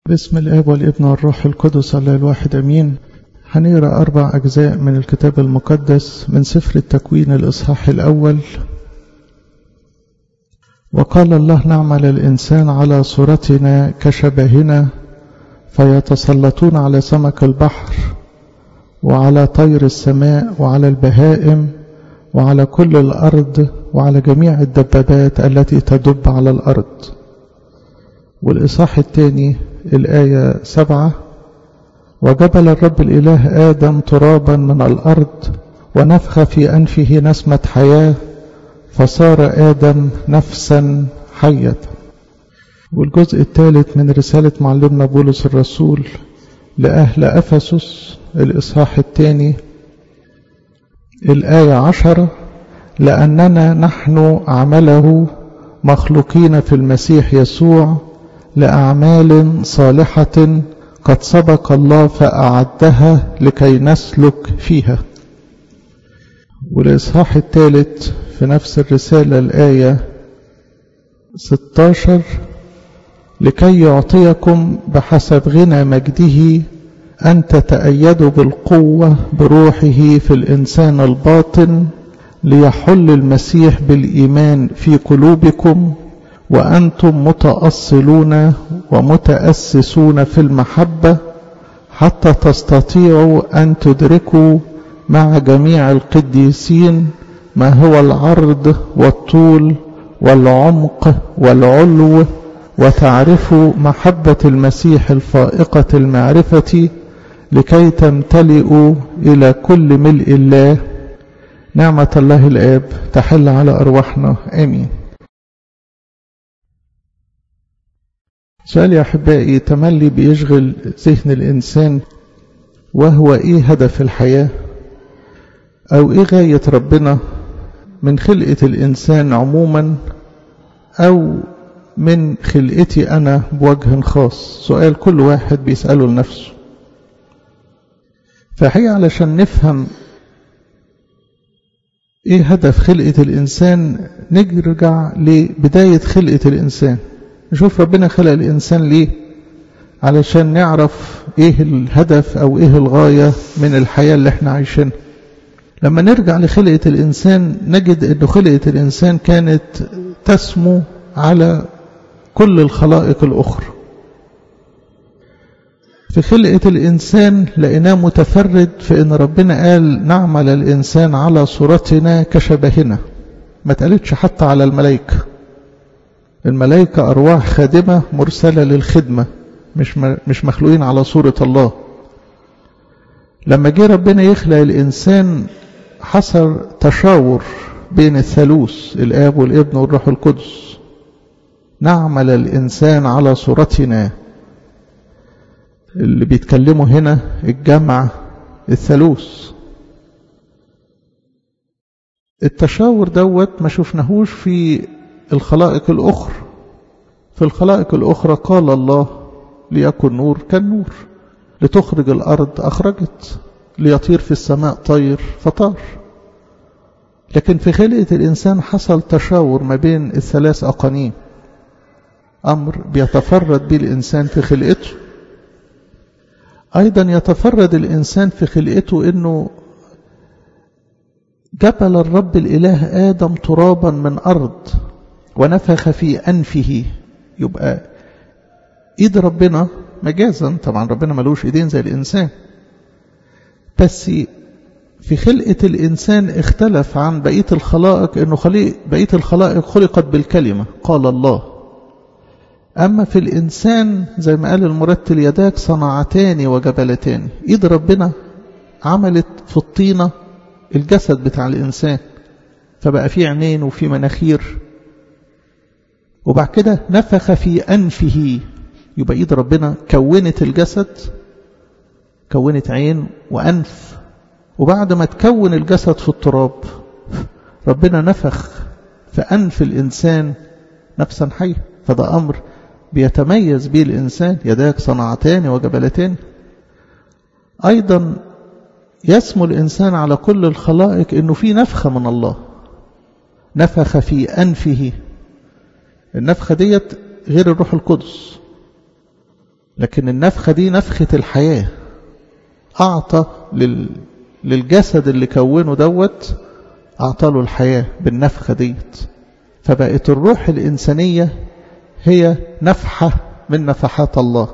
باسم الآب والابن والروح القدس الله الواحد أمين هنقرأ أربع أجزاء من الكتاب المقدس من سفر التكوين الإصحاح الأول وقال الله نعمل الإنسان على صورتنا كشبهنا فيتسلطون على سمك البحر وعلى طير السماء وعلى البهائم وعلى كل الأرض وعلى جميع الدبابات التي تدب على الأرض والإصحاح الثاني الآية سبعة وجبل الرب الإله آدم ترابا من الأرض ونفخ في أنفه نسمة حياة فصار آدم نفسا حية والجزء الثالث من رسالة معلمنا بولس الرسول لأهل أفسس الإصحاح الثاني الآية عشرة لأننا نحن عمله مخلوقين في المسيح يسوع لأعمال صالحة قد سبق الله فأعدها لكي نسلك فيها والإصحاح الثالث في نفس الرسالة الآية 16 لكي يعطيكم بحسب غنى مجده أن تتأيدوا بالقوة بروحه في الإنسان الباطن ليحل المسيح بالإيمان في قلوبكم وأنتم متأصلون ومتأسسون في المحبة حتى تستطيعوا أن تدركوا مع جميع القديسين ما هو العرض والطول والعمق والعلو وتعرفوا محبة المسيح الفائقة المعرفة لكي تمتلئوا إلى كل ملء الله نعمة الله الآب تحل على أرواحنا آمين سؤال يا أحبائي تملي بيشغل ذهن الإنسان وهو إيه هدف الحياة أو إيه غاية ربنا من خلقة الإنسان عموما أو من خلقتي أنا بوجه خاص سؤال كل واحد بيسأله لنفسه فحقيقة علشان نفهم إيه هدف خلقة الإنسان نرجع لبداية خلقة الإنسان نشوف ربنا خلق الإنسان ليه علشان نعرف إيه الهدف أو إيه الغاية من الحياة اللي احنا عايشينها لما نرجع لخلقة الإنسان نجد أن خلقة الإنسان كانت تسمو على كل الخلائق الأخرى في خلقة الإنسان لقيناه متفرد في أن ربنا قال نعمل الإنسان على صورتنا كشبهنا ما تقالتش حتى على الملائكة الملائكة أرواح خادمة مرسلة للخدمة مش مش مخلوقين على صورة الله لما جه ربنا يخلق الإنسان حصل تشاور بين الثالوث الآب والابن والروح القدس نعمل الإنسان على صورتنا اللي بيتكلموا هنا الجمع الثالوث التشاور دوت ما شفناهوش في الخلائق الأخرى في الخلائق الأخرى قال الله ليكن نور كان نور لتخرج الأرض أخرجت ليطير في السماء طير فطار لكن في خلقة الإنسان حصل تشاور ما بين الثلاث أقانيم أمر بيتفرد به الإنسان في خلقته أيضا يتفرد الإنسان في خلقته أنه جبل الرب الإله آدم ترابا من أرض ونفخ في أنفه يبقى إيد ربنا مجازا طبعا ربنا ملوش إيدين زي الإنسان بس في خلقة الإنسان اختلف عن بقية الخلائق أنه خلق بقية الخلائق خلقت بالكلمة قال الله أما في الإنسان زي ما قال المرتل يداك صنعتان وجبلتان إيد ربنا عملت في الطينة الجسد بتاع الإنسان فبقى فيه عينين وفي مناخير وبعد كده نفخ في أنفه يبقى إيد ربنا كونت الجسد كونت عين وأنف وبعد ما تكون الجسد في التراب ربنا نفخ في أنف الإنسان نفسا حية فده أمر بيتميز به الإنسان يداك صنعتان وجبلتان أيضا يسمو الإنسان على كل الخلائق أنه في نفخة من الله نفخ في أنفه النفخة ديت غير الروح القدس لكن النفخة دي نفخة الحياة أعطى لل... للجسد اللي كونه دوت أعطى له الحياة بالنفخة ديت فبقت الروح الإنسانية هي نفحة من نفحات الله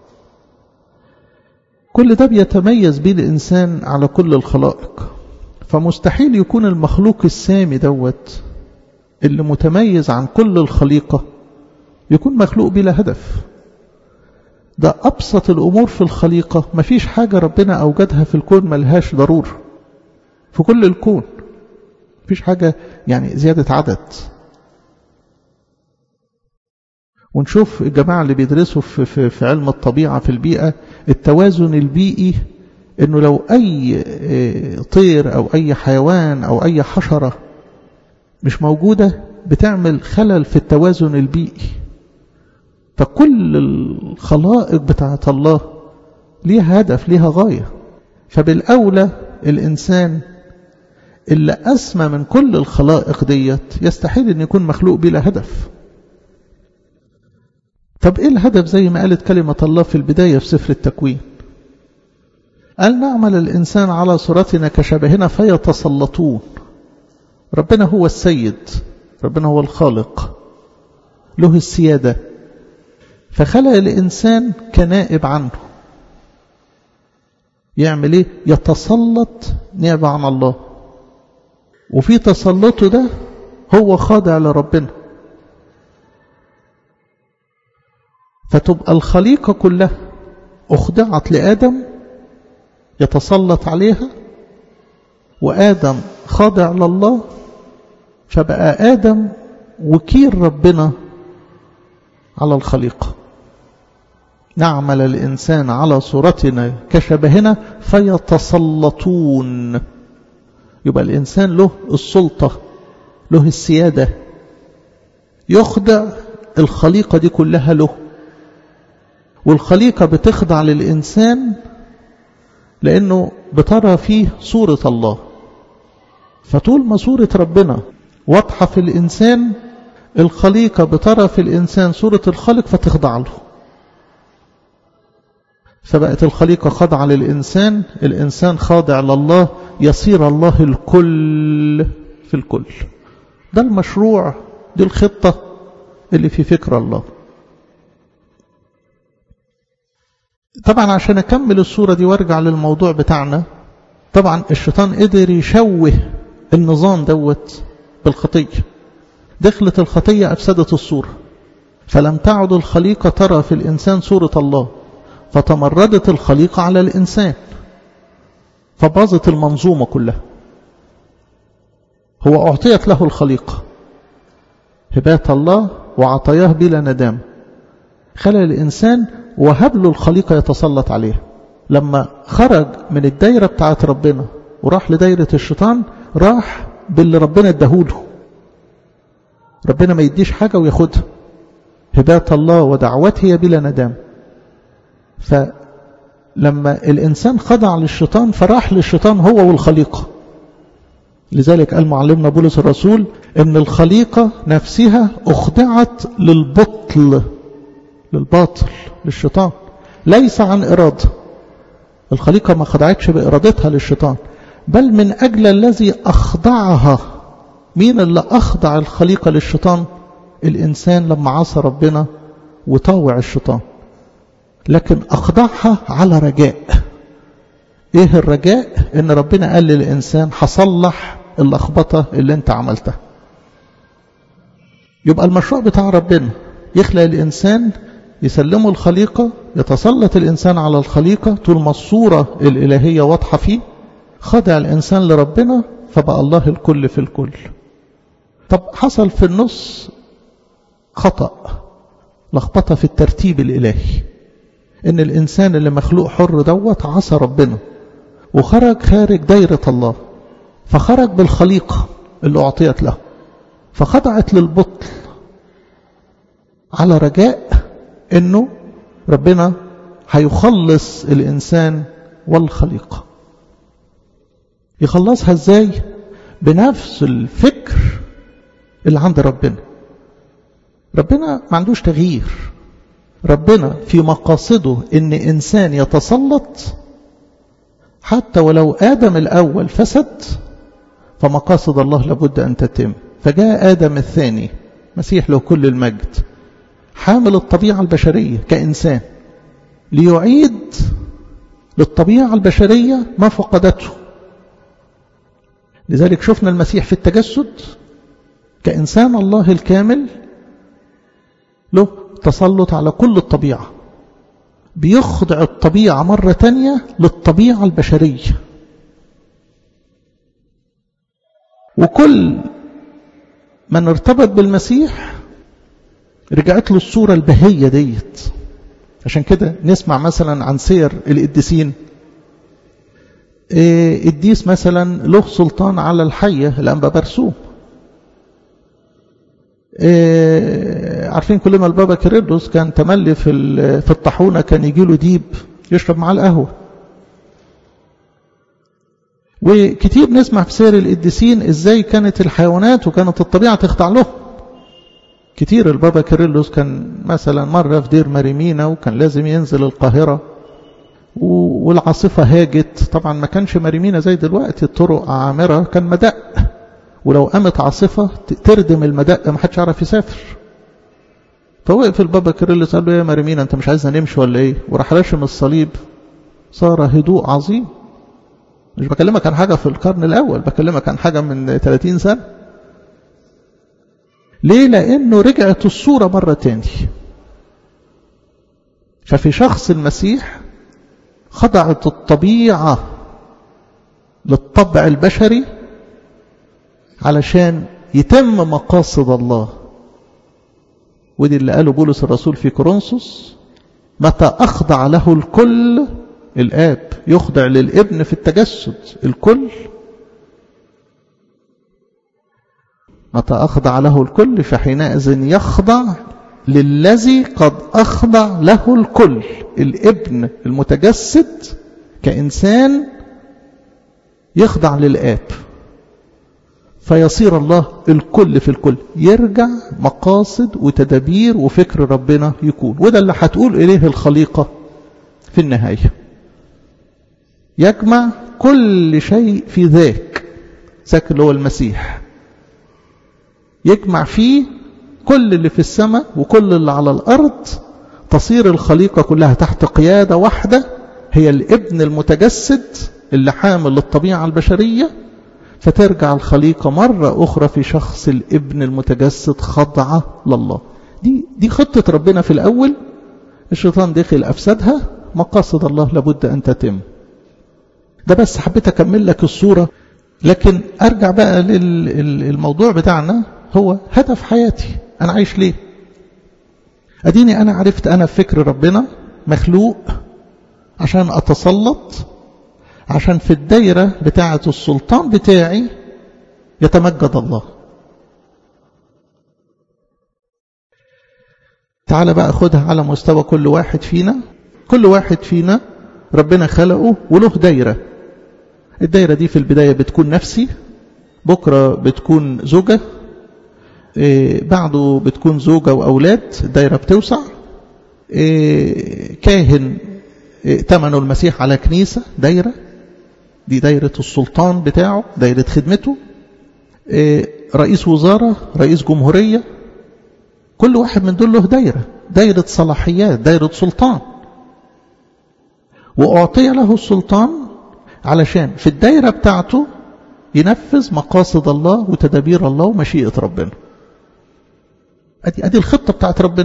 كل ده بيتميز به الإنسان على كل الخلائق فمستحيل يكون المخلوق السامي دوت اللي متميز عن كل الخليقة يكون مخلوق بلا هدف ده أبسط الأمور في الخليقة مفيش حاجة ربنا أوجدها في الكون ملهاش ضرورة في كل الكون مفيش حاجة يعني زيادة عدد ونشوف الجماعة اللي بيدرسوا في, في, في علم الطبيعة في البيئة التوازن البيئي انه لو اي طير او اي حيوان او اي حشرة مش موجودة بتعمل خلل في التوازن البيئي فكل الخلائق بتاعت الله ليها هدف ليها غاية فبالأولى الإنسان اللي أسمى من كل الخلائق ديت يستحيل أن يكون مخلوق بلا هدف طب إيه الهدف زي ما قالت كلمة الله في البداية في سفر التكوين قال نعمل الإنسان على صورتنا كشبهنا فيتسلطون ربنا هو السيد ربنا هو الخالق له السيادة فخلق الإنسان كنائب عنه يعمل ايه يتسلط نائب عن الله وفي تسلطه ده هو خاضع لربنا فتبقى الخليقة كلها أخضعت لآدم يتسلط عليها وآدم خاضع لله فبقى آدم وكيل ربنا على الخليقة نعمل الإنسان على صورتنا كشبهنا فيتسلطون يبقى الإنسان له السلطة له السيادة يخضع الخليقة دي كلها له والخليقة بتخضع للإنسان لأنه بترى فيه صورة الله فطول ما صورة ربنا واضحة في الإنسان الخليقة بترى في الإنسان صورة الخالق فتخضع له فبقت الخليقة خاضعة للإنسان الإنسان خاضع لله يصير الله الكل في الكل ده المشروع دي الخطة اللي في فكر الله طبعا عشان أكمل الصورة دي وارجع للموضوع بتاعنا طبعا الشيطان قدر يشوه النظام دوت بالخطية دخلت الخطية أفسدت الصورة فلم تعد الخليقة ترى في الإنسان صورة الله فتمردت الخليقة على الإنسان فباظت المنظومة كلها هو أعطيت له الخليقة هبات الله وعطاياه بلا ندام خلى الإنسان وهب له الخليقة يتسلط عليها لما خرج من الدايرة بتاعت ربنا وراح لدايرة الشيطان راح باللي ربنا اداهوله ربنا ما يديش حاجة وياخدها هبات الله ودعوته بلا ندام فلما الإنسان خضع للشيطان فراح للشيطان هو والخليقة لذلك قال معلمنا بولس الرسول ان الخليقة نفسها اخضعت للبطل للباطل للشيطان ليس عن إرادة الخليقة ما خضعتش بإرادتها للشيطان بل من أجل الذي أخضعها مين اللي أخضع الخليقة للشيطان الإنسان لما عصى ربنا وطاوع الشيطان لكن أخضعها على رجاء إيه الرجاء إن ربنا قال للإنسان هصلح اللخبطة اللي انت عملتها يبقى المشروع بتاع ربنا يخلق الإنسان يسلمه الخليقة يتسلط الإنسان على الخليقة طول ما الصورة الإلهية واضحة فيه خضع الإنسان لربنا فبقى الله الكل في الكل طب حصل في النص خطأ لخبطة في الترتيب الإلهي إن الإنسان اللي مخلوق حر دوت عصى ربنا وخرج خارج دايرة الله فخرج بالخليقة اللي أعطيت له فخضعت للبطل على رجاء انه ربنا هيخلص الانسان والخليقه يخلصها ازاي بنفس الفكر اللي عند ربنا ربنا ما عندوش تغيير ربنا في مقاصده ان انسان يتسلط حتى ولو ادم الاول فسد فمقاصد الله لابد ان تتم فجاء ادم الثاني مسيح له كل المجد حامل الطبيعه البشريه كانسان ليعيد للطبيعه البشريه ما فقدته لذلك شفنا المسيح في التجسد كإنسان الله الكامل له تسلط على كل الطبيعة بيخضع الطبيعة مرة تانية للطبيعة البشرية وكل من ارتبط بالمسيح رجعت له الصورة البهية ديت عشان كده نسمع مثلا عن سير القديسين قديس مثلا له سلطان على الحية الأنبا برسوم عارفين كلنا البابا كيرلس كان تملي في في الطاحونه كان يجي له ديب يشرب معاه القهوه وكتير نسمع في سير القديسين ازاي كانت الحيوانات وكانت الطبيعه تخضع له كتير البابا كيرلس كان مثلا مره في دير مريمينا وكان لازم ينزل القاهره والعاصفه هاجت طبعا ما كانش مريمينا زي دلوقتي الطرق عامره كان مدق ولو قامت عاصفة تردم المدق ما حدش يعرف يسافر فوقف البابا كيرلس قال له يا مريمينا انت مش عايزنا نمشي ولا ايه وراح راشم الصليب صار هدوء عظيم مش بكلمك عن حاجة في القرن الأول بكلمك عن حاجة من 30 سنة ليه لأنه رجعت الصورة مرة تاني ففي شخص المسيح خضعت الطبيعة للطبع البشري علشان يتم مقاصد الله ودي اللي قاله بولس الرسول في كورنثوس متى أخضع له الكل الآب يخضع للابن في التجسد الكل متى أخضع له الكل فحينئذ يخضع للذي قد أخضع له الكل الابن المتجسد كإنسان يخضع للآب فيصير الله الكل في الكل يرجع مقاصد وتدابير وفكر ربنا يكون وده اللي هتقول إليه الخليقة في النهاية يجمع كل شيء في ذاك ذاك اللي هو المسيح يجمع فيه كل اللي في السماء وكل اللي على الأرض تصير الخليقة كلها تحت قيادة واحدة هي الابن المتجسد اللي حامل للطبيعة البشرية فترجع الخليقة مرة أخرى في شخص الابن المتجسد خضعة لله دي, دي خطة ربنا في الأول الشيطان دخل أفسدها مقاصد الله لابد أن تتم ده بس حبيت أكمل لك الصورة لكن أرجع بقى للموضوع بتاعنا هو هدف حياتي أنا عايش ليه أديني أنا عرفت أنا في فكر ربنا مخلوق عشان أتسلط عشان في الدايرة بتاعة السلطان بتاعي يتمجد الله تعال بقى خدها على مستوى كل واحد فينا كل واحد فينا ربنا خلقه وله دايرة الدايرة دي في البداية بتكون نفسي بكرة بتكون زوجة إيه بعده بتكون زوجة وأولاد الدايرة بتوسع إيه كاهن إيه تمنه المسيح على كنيسة دايرة دي دايرة السلطان بتاعه دايرة خدمته رئيس وزارة رئيس جمهورية كل واحد من دول له دايرة دايرة صلاحيات دايرة سلطان وأعطي له السلطان علشان في الدايرة بتاعته ينفذ مقاصد الله وتدابير الله ومشيئة ربنا أدي, أدي الخطة بتاعت ربنا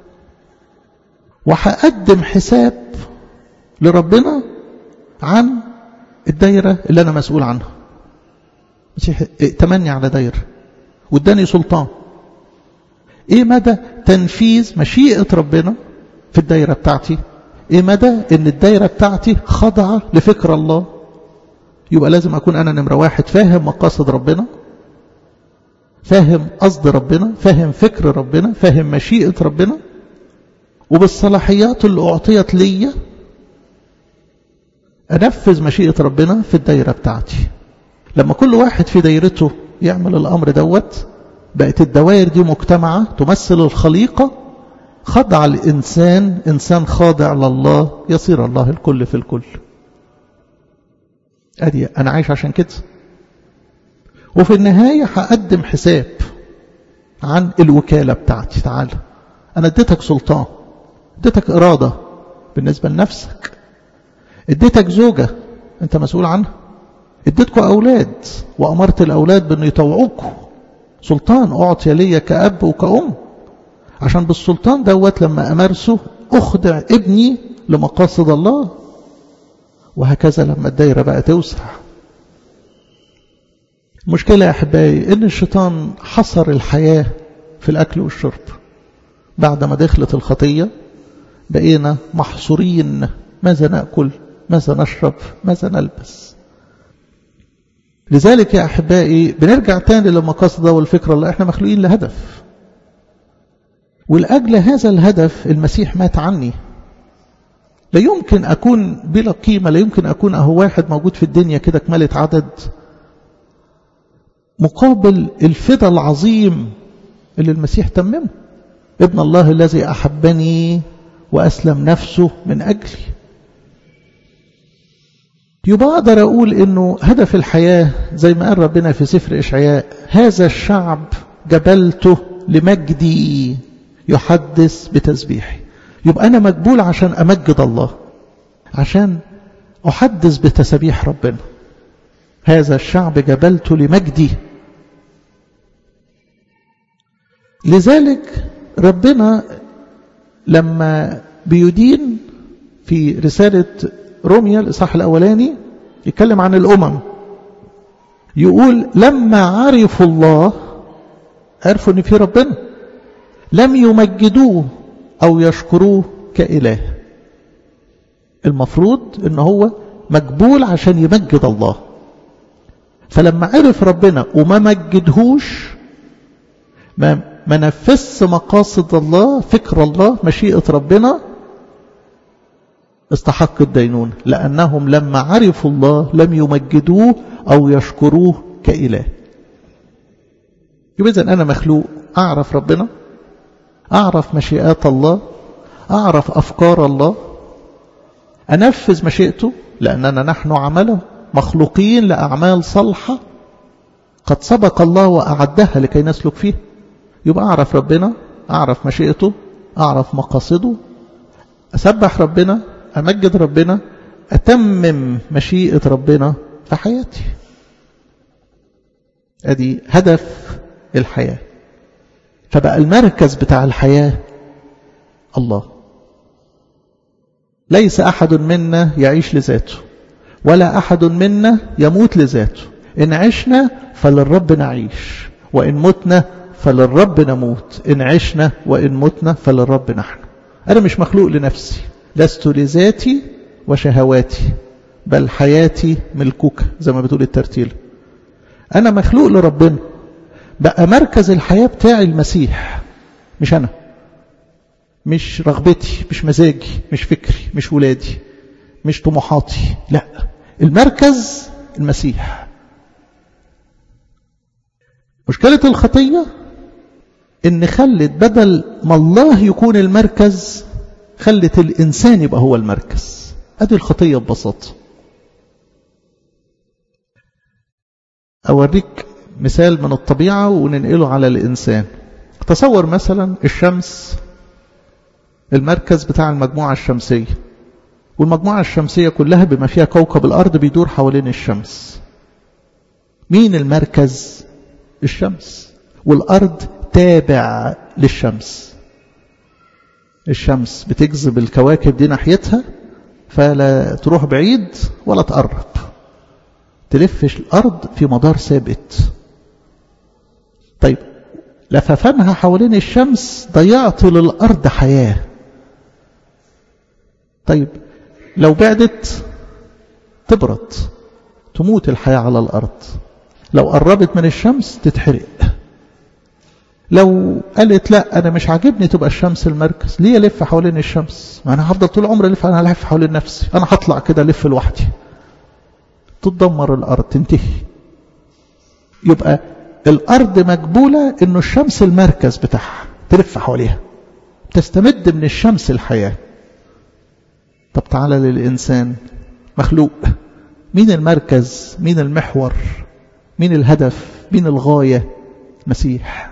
وهقدم حساب لربنا عن الدايرة اللي أنا مسؤول ائتمني مسيح ائتمني على دايرة واداني سلطان ايه مدى تنفيذ مشيئة ربنا في الدايرة بتاعتي ايه مدى ان الدايرة بتاعتي خضعة لفكر الله يبقى لازم اكون انا نمرة واحد فاهم مقاصد ربنا فاهم قصد ربنا فاهم فكر ربنا فاهم مشيئة ربنا وبالصلاحيات اللي اعطيت ليا انفذ مشيئة ربنا في الدايرة بتاعتي لما كل واحد في دايرته يعمل الامر دوت بقت الدوائر دي مجتمعة تمثل الخليقة خضع الإنسان إنسان خاضع لله يصير الله الكل في الكل أدي أنا عايش عشان كده وفي النهاية هقدم حساب عن الوكالة بتاعتي تعالى أنا اديتك سلطان اديتك إرادة بالنسبة لنفسك اديتك زوجة أنت مسؤول عنها اديتكم أولاد وأمرت الأولاد بأن يطوعوكوا سلطان أعطي لي كأب وكأم عشان بالسلطان دوت لما أمارسه أخضع ابني لمقاصد الله وهكذا لما الدايرة بقى توسع المشكلة يا أحبائي إن الشيطان حصر الحياة في الأكل والشرب بعد ما دخلت الخطية بقينا محصورين ماذا نأكل ماذا نشرب ماذا نلبس لذلك يا أحبائي بنرجع تاني للمقاصد والفكرة اللي احنا مخلوقين لهدف ولأجل هذا الهدف المسيح مات عني لا يمكن أكون بلا قيمة لا يمكن أكون أهو واحد موجود في الدنيا كده كمالة عدد مقابل الفدا العظيم اللي المسيح تممه ابن الله الذي أحبني وأسلم نفسه من أجلي يبقى أقدر أقول إنه هدف الحياة زي ما قال ربنا في سفر إشعياء هذا الشعب جبلته لمجدي يحدث بتسبيحي يبقى أنا مجبول عشان أمجد الله عشان أحدث بتسبيح ربنا هذا الشعب جبلته لمجدي لذلك ربنا لما بيدين في رسالة روميا الإصحاح الأولاني يتكلم عن الأمم يقول لما عرفوا الله عرفوا أن في ربنا لم يمجدوه أو يشكروه كإله المفروض أنه هو مجبول عشان يمجد الله فلما عرف ربنا وما مجدهوش ما ما نفذش مقاصد الله فكر الله مشيئة ربنا استحق الدينون لأنهم لما عرفوا الله لم يمجدوه أو يشكروه كإله يبقى إذن أنا مخلوق أعرف ربنا أعرف مشيئات الله أعرف أفكار الله أنفذ مشيئته لأننا نحن عمله مخلوقين لأعمال صالحة قد سبق الله وأعدها لكي نسلك فيه يبقى أعرف ربنا أعرف مشيئته أعرف مقاصده أسبح ربنا أمجد ربنا أتمم مشيئة ربنا في حياتي أدي هدف الحياة فبقى المركز بتاع الحياة الله ليس أحد منا يعيش لذاته ولا أحد منا يموت لذاته إن عشنا فللرب نعيش وإن متنا فللرب نموت إن عشنا وإن متنا فللرب نحن أنا مش مخلوق لنفسي لست لذاتي وشهواتي بل حياتي ملكك زي ما بتقول الترتيل أنا مخلوق لربنا بقى مركز الحياة بتاعي المسيح مش أنا مش رغبتي مش مزاجي مش فكري مش ولادي مش طموحاتي لا المركز المسيح مشكلة الخطية ان خلت بدل ما الله يكون المركز خلت الإنسان يبقى هو المركز ادي الخطية ببساطة أوريك مثال من الطبيعة وننقله على الإنسان تصور مثلا الشمس المركز بتاع المجموعة الشمسية والمجموعة الشمسية كلها بما فيها كوكب الأرض بيدور حوالين الشمس مين المركز الشمس والأرض تابع للشمس الشمس بتجذب الكواكب دي ناحيتها فلا تروح بعيد ولا تقرب تلف الأرض في مدار ثابت طيب لففانها حوالين الشمس ضيعت للأرض حياة طيب لو بعدت تبرد تموت الحياة على الأرض لو قربت من الشمس تتحرق لو قالت لا أنا مش عاجبني تبقى الشمس المركز ليه ألف حوالين الشمس ما أنا هفضل طول عمري ألف أنا ألف حوالين نفسي أنا هطلع كده ألف لوحدي تدمر الأرض تنتهي يبقى الأرض مجبولة إنه الشمس المركز بتاعها تلف حواليها تستمد من الشمس الحياة طب تعالى للإنسان مخلوق مين المركز مين المحور مين الهدف مين الغاية مسيح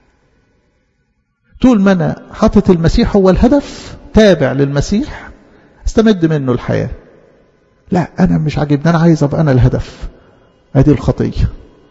طول ما أنا حاطط المسيح هو الهدف تابع للمسيح استمد منه الحياة لا أنا مش عاجبني أنا عايز أبقى أنا الهدف هذه الخطية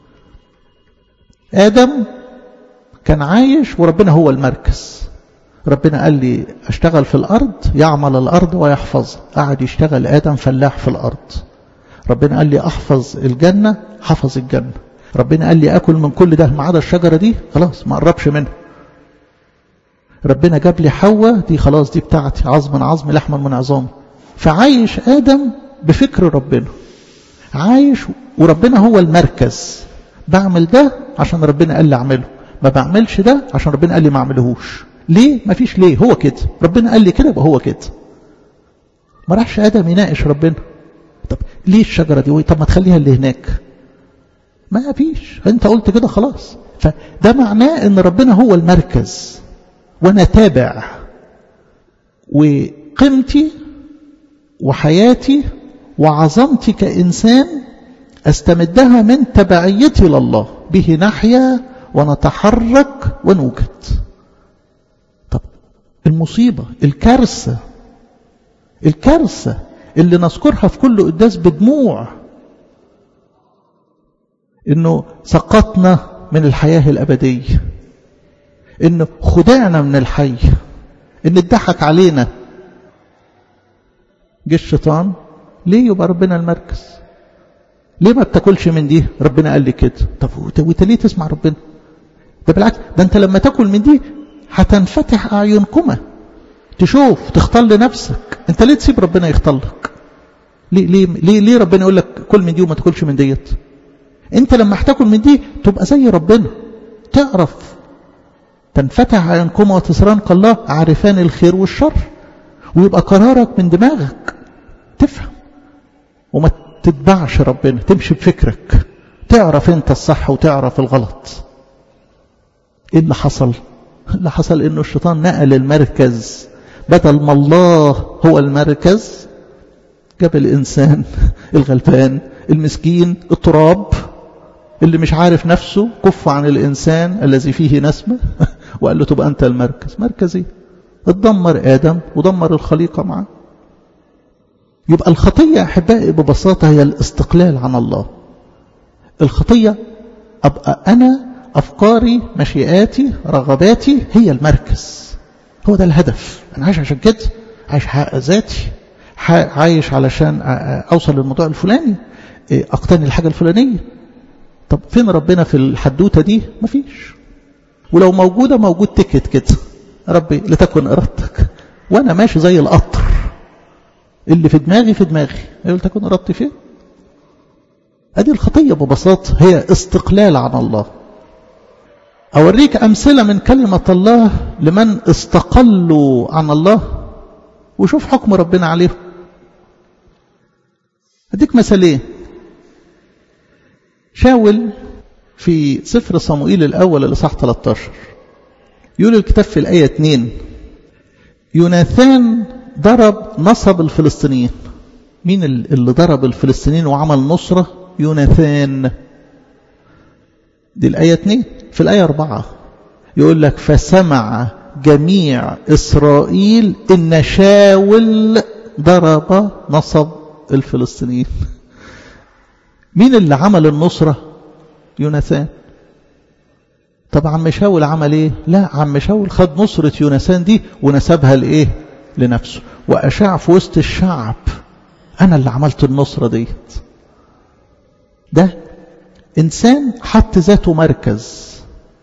آدم كان عايش وربنا هو المركز ربنا قال لي اشتغل في الأرض يعمل الأرض ويحفظ قعد يشتغل آدم فلاح في الأرض ربنا قال لي أحفظ الجنة حفظ الجنة ربنا قال لي أكل من كل ده ما عدا الشجرة دي خلاص ما قربش منها ربنا جاب لي حواء دي خلاص دي بتاعتي عظم من عظم لحما من عظامي فعايش آدم بفكر ربنا عايش وربنا هو المركز بعمل ده عشان ربنا قال لي اعمله ما بعملش ده عشان ربنا قال لي ما اعملهوش ليه ما فيش ليه هو كده ربنا قال لي كده يبقى هو كده ما راحش ادم يناقش ربنا طب ليه الشجره دي طب ما تخليها اللي هناك ما فيش انت قلت كده خلاص فده معناه ان ربنا هو المركز وانا تابع وقيمتي وحياتي وعظمتي كإنسان أستمدها من تبعيتي لله به نحيا ونتحرك ونوجد طب المصيبة الكارثة الكارثة اللي نذكرها في كل قداس بدموع انه سقطنا من الحياة الأبدية انه خدعنا من الحي ان اتضحك علينا جه الشيطان ليه يبقى ربنا المركز ليه ما بتاكلش من دي ربنا قال لي كده طب وانت ليه تسمع ربنا ده بالعكس ده انت لما تاكل من دي هتنفتح اعينكما تشوف تختار لنفسك انت ليه تسيب ربنا يختار لك ليه ليه ليه, ليه ربنا يقول لك كل من دي وما تاكلش من ديت انت لما هتاكل من دي تبقى زي ربنا تعرف تنفتح اعينكما وتسرانك الله عارفان الخير والشر ويبقى قرارك من دماغك تفهم وما تتبعش ربنا تمشي بفكرك تعرف انت الصح وتعرف الغلط ايه اللي حصل اللي حصل انه الشيطان نقل المركز بدل ما الله هو المركز جاب الانسان الغلبان المسكين التراب اللي مش عارف نفسه كف عن الانسان الذي فيه نسمه وقال له تبقى انت المركز مركزي اتدمر ادم ودمر الخليقه معاه يبقى الخطية يا أحبائي ببساطة هي الاستقلال عن الله الخطية أبقى أنا أفكاري مشيئاتي رغباتي هي المركز هو ده الهدف أنا عايش عشان كده عايش حق ذاتي عايش علشان أوصل للموضوع الفلاني أقتني الحاجة الفلانية طب فين ربنا في الحدوتة دي مفيش ولو موجودة موجود تكت كده ربي لتكن إرادتك وأنا ماشي زي القطر اللي في دماغي في دماغي قلت أكون أردت فين هذه الخطية ببساطة هي استقلال عن الله أوريك أمثلة من كلمة الله لمن استقلوا عن الله وشوف حكم ربنا عليهم أديك مثالين شاول في سفر صموئيل الأول الإصحاح 13 يقول الكتاب في الآية 2 يوناثان ضرب نصب الفلسطينيين مين اللي ضرب الفلسطينيين وعمل نصرة يوناثان دي الآية 2 في الآية 4 يقول لك فسمع جميع إسرائيل إن شاول ضرب نصب الفلسطينيين مين اللي عمل النصرة يوناثان طب عم شاول عمل ايه لا عم شاول خد نصرة يوناثان دي ونسبها لايه لنفسه وأشاع في وسط الشعب أنا اللي عملت النصرة ديت ده إنسان حط ذاته مركز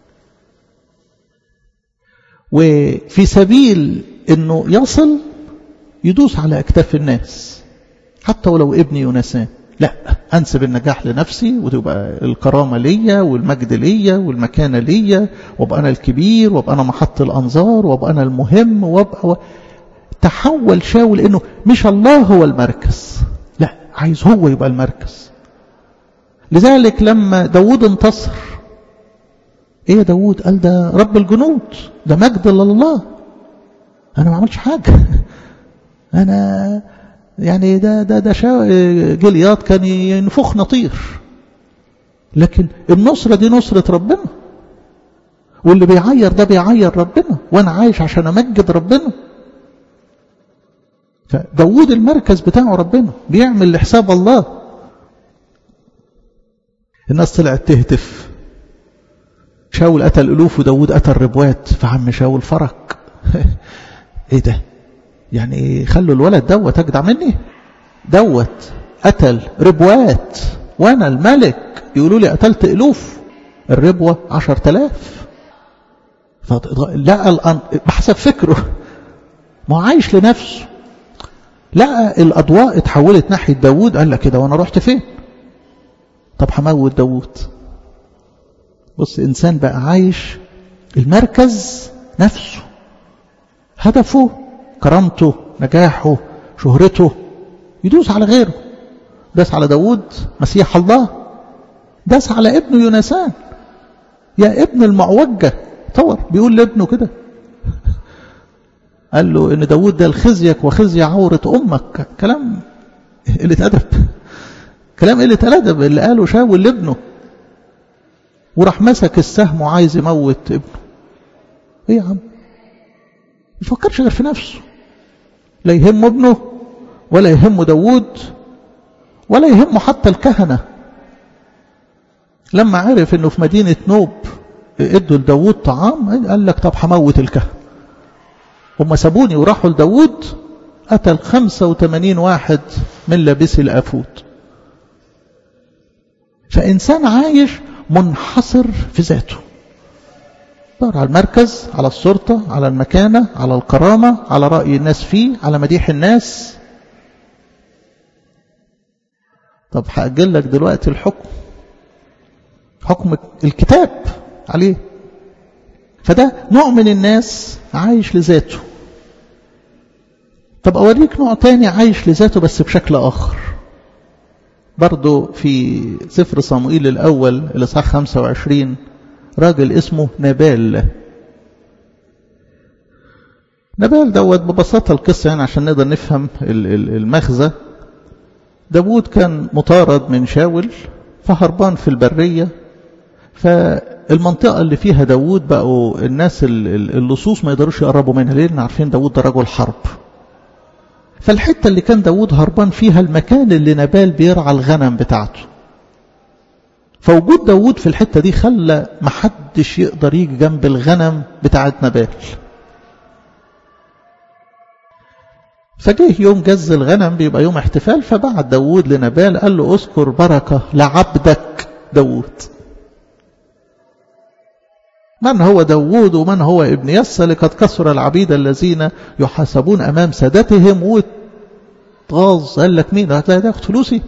وفي سبيل أنه يصل يدوس على أكتاف الناس حتى ولو ابن يونسان لا أنسب النجاح لنفسي وتبقى الكرامة ليا والمجد ليا والمكانة ليا وابقى أنا الكبير وابقى أنا محط الأنظار وابقى أنا المهم وابقى و... تحول شاول انه مش الله هو المركز لا عايز هو يبقى المركز لذلك لما داود انتصر ايه يا داود قال ده رب الجنود ده مجد لله انا ما عملتش حاجة انا يعني ده ده ده جليات كان ينفخنا طير لكن النصرة دي نصرة ربنا واللي بيعير ده بيعير ربنا وانا عايش عشان امجد ربنا فداود المركز بتاعه ربنا بيعمل لحساب الله الناس طلعت تهتف شاول قتل ألوف وداود قتل ربوات فعم شاول فرق ايه ده يعني خلوا الولد دوت اجدع مني دوت قتل ربوات وانا الملك يقولوا لي قتلت ألوف الربوة عشر تلاف لقى الأن... بحسب فكره ما عايش لنفسه لقى الأضواء اتحولت ناحية داود قال لك كده وانا رحت فين طب هموت داود بص إنسان بقى عايش المركز نفسه هدفه كرامته نجاحه شهرته يدوس على غيره داس على داود مسيح الله داس على ابنه يونسان يا ابن المعوجة طور بيقول لابنه كده قال له ان داود ده الخزيك وخزي عورة امك كلام قلة ادب كلام قلة الادب اللي قاله شاول لابنه وراح مسك السهم وعايز يموت ابنه ايه يا عم مش فكرش غير في نفسه لا يهمه ابنه ولا يهمه داود ولا يهمه حتى الكهنة لما عرف انه في مدينة نوب ادوا لداود طعام قال لك طب هموت الكهنة هم سابوني وراحوا لداود قتل 85 واحد من لابسي الافود فإنسان عايش منحصر في ذاته دور على المركز على السلطة على المكانة على الكرامة على رأي الناس فيه على مديح الناس طب هأجل لك دلوقتي الحكم حكم الكتاب عليه فده نوع من الناس عايش لذاته طب أوريك نوع تاني عايش لذاته بس بشكل آخر برضو في سفر صموئيل الأول الإصحاح 25 راجل اسمه نبال نبال دوت ببساطة القصة يعني عشان نقدر نفهم المغزى داود كان مطارد من شاول فهربان في البرية فالمنطقة اللي فيها داود بقوا الناس اللصوص ما يقدروش يقربوا منها لأن عارفين داود ده رجل حرب فالحتة اللي كان داود هربان فيها المكان اللي نبال بيرعى الغنم بتاعته فوجود داود في الحتة دي خلى محدش يقدر يجي جنب الغنم بتاعت نبال فجه يوم جز الغنم بيبقى يوم احتفال فبعت داود لنبال قال له اذكر بركة لعبدك داود من هو داود ومن هو ابن يس لقد كسر العبيد الذين يحاسبون أمام سادتهم وتغاظ قال لك مين هتلاقي ده فلوسي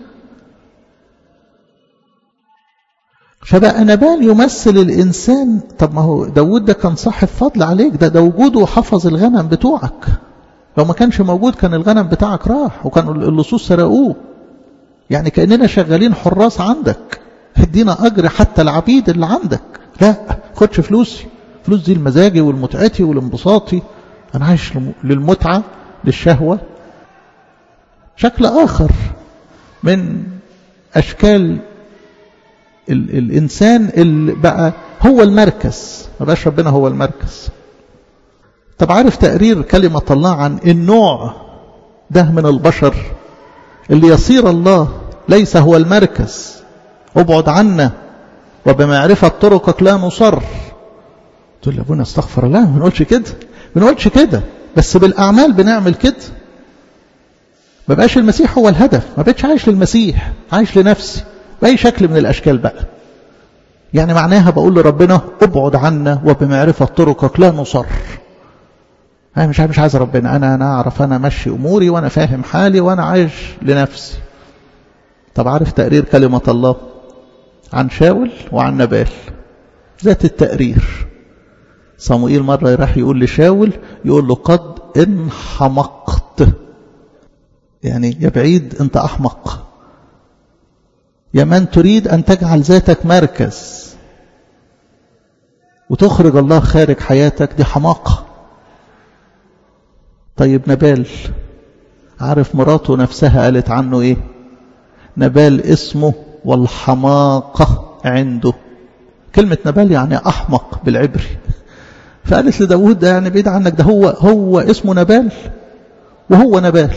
فبقى نبال يمثل الإنسان طب ما هو داود ده كان صاحب فضل عليك ده ده وجوده حفظ الغنم بتوعك لو ما كانش موجود كان الغنم بتاعك راح وكان اللصوص سرقوه يعني كأننا شغالين حراس عندك ادينا أجر حتى العبيد اللي عندك لا خدش فلوسي فلوس دي المزاجي والمتعتي والانبساطي أنا عايش للمتعة للشهوة شكل آخر من أشكال ال الإنسان اللي بقى هو المركز ما بقاش ربنا هو المركز طب عارف تقرير كلمة الله عن النوع ده من البشر اللي يصير الله ليس هو المركز ابعد عنا وبمعرفة طرقك لا نصر تقول لي ابونا استغفر الله ما بنقولش كده ما بنقولش كده بس بالأعمال بنعمل كده ما بقاش المسيح هو الهدف ما بقتش عايش للمسيح عايش لنفسي بأي شكل من الأشكال بقى يعني معناها بقول لربنا ابعد عنا وبمعرفة طرقك لا نصر أنا مش مش عايز ربنا أنا أنا أعرف أنا مشي أموري وأنا فاهم حالي وأنا عايش لنفسي طب عارف تقرير كلمة الله عن شاول وعن نبال ذات التقرير صموئيل مرة راح يقول لشاول يقول له قد انحمقت يعني يا بعيد انت أحمق يا من تريد أن تجعل ذاتك مركز وتخرج الله خارج حياتك دي حماقة طيب نبال عارف مراته نفسها قالت عنه ايه نبال اسمه والحماقة عنده كلمة نبال يعني أحمق بالعبري فقالت لداود ده يعني بعيد عنك ده هو هو اسمه نبال وهو نبال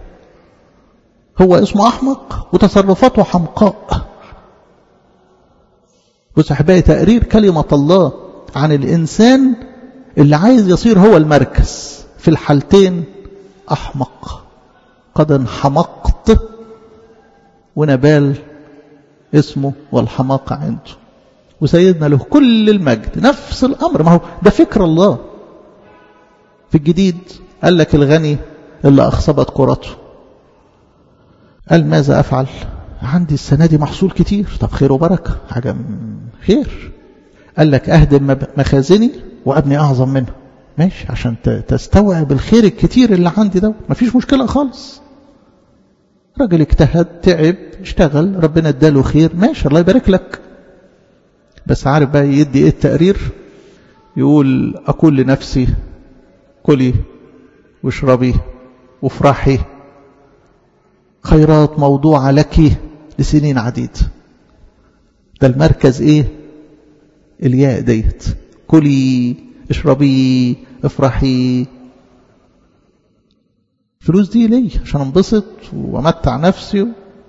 هو اسمه أحمق وتصرفاته حمقاء بص أحبائي تقرير كلمة الله عن الإنسان اللي عايز يصير هو المركز في الحالتين أحمق قد انحمقت ونبال اسمه والحماقة عنده وسيدنا له كل المجد نفس الأمر ما هو ده فكر الله في الجديد قال لك الغني اللي أخصبت كرته قال ماذا أفعل عندي السنة دي محصول كتير طب خير وبركة حاجة خير قال لك أهدم مخازني وأبني أعظم منها ماشي عشان تستوعب الخير الكتير اللي عندي ده مفيش مشكلة خالص راجل اجتهد تعب اشتغل ربنا اداله خير ماشي الله يبارك لك بس عارف بقى يدي ايه التقرير يقول اقول لنفسي كلي واشربي وافرحي خيرات موضوعة لك لسنين عديد ده المركز ايه الياء ديت كلي اشربي افرحي فلوس دي ليه عشان انبسط وامتع نفسي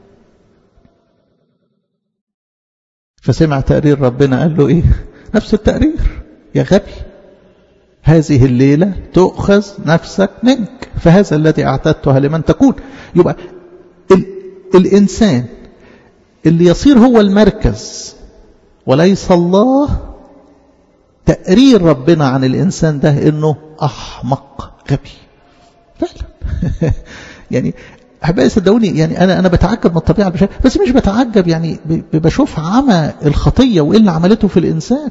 فسمع تقرير ربنا قال له ايه نفس التقرير يا غبي هذه الليلة تؤخذ نفسك منك فهذا الذي اعتدتها لمن تكون يبقى ال الإنسان اللي يصير هو المركز وليس الله تقرير ربنا عن الإنسان ده إنه أحمق غبي فعلا يعني أحبائي صدقوني يعني أنا أنا بتعجب من الطبيعة البشرية بس مش بتعجب يعني بشوف عمى الخطية وإيه اللي عملته في الإنسان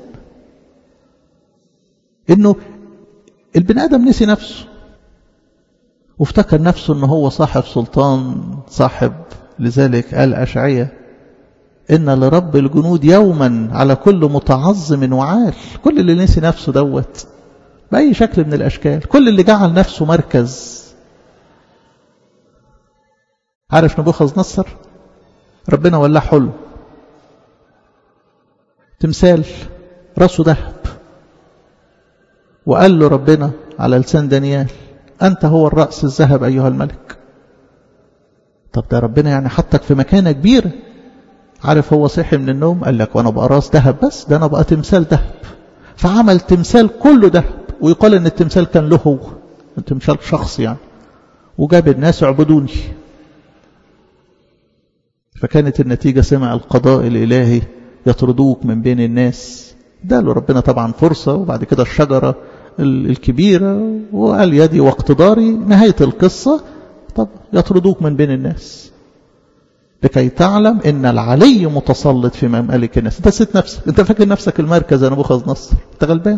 إنه البني آدم نسي نفسه وافتكر نفسه إنه هو صاحب سلطان صاحب لذلك قال أشعية إن لرب الجنود يوما على كل متعظم وعال كل اللي نسي نفسه دوت بأي شكل من الأشكال كل اللي جعل نفسه مركز عارف نبوخذ نصر ربنا ولاه حلو تمثال راسه ذهب وقال له ربنا على لسان دانيال أنت هو الرأس الذهب أيها الملك طب ده ربنا يعني حطك في مكانة كبيرة عارف هو صحي من النوم قال لك وانا بقى راس ذهب بس ده انا بقى تمثال ذهب فعمل تمثال كله ذهب ويقال ان التمثال كان له هو تمثال شخص يعني وجاب الناس اعبدوني فكانت النتيجة سمع القضاء الإلهي يطردوك من بين الناس ده له ربنا طبعا فرصة وبعد كده الشجرة الكبيرة وقال يدي واقتداري نهاية القصة طب يطردوك من بين الناس لكي تعلم ان العلي متسلط في ممالك الناس انت نسيت نفسك انت فاكر نفسك المركز انا بوخذ نصر انت غلبان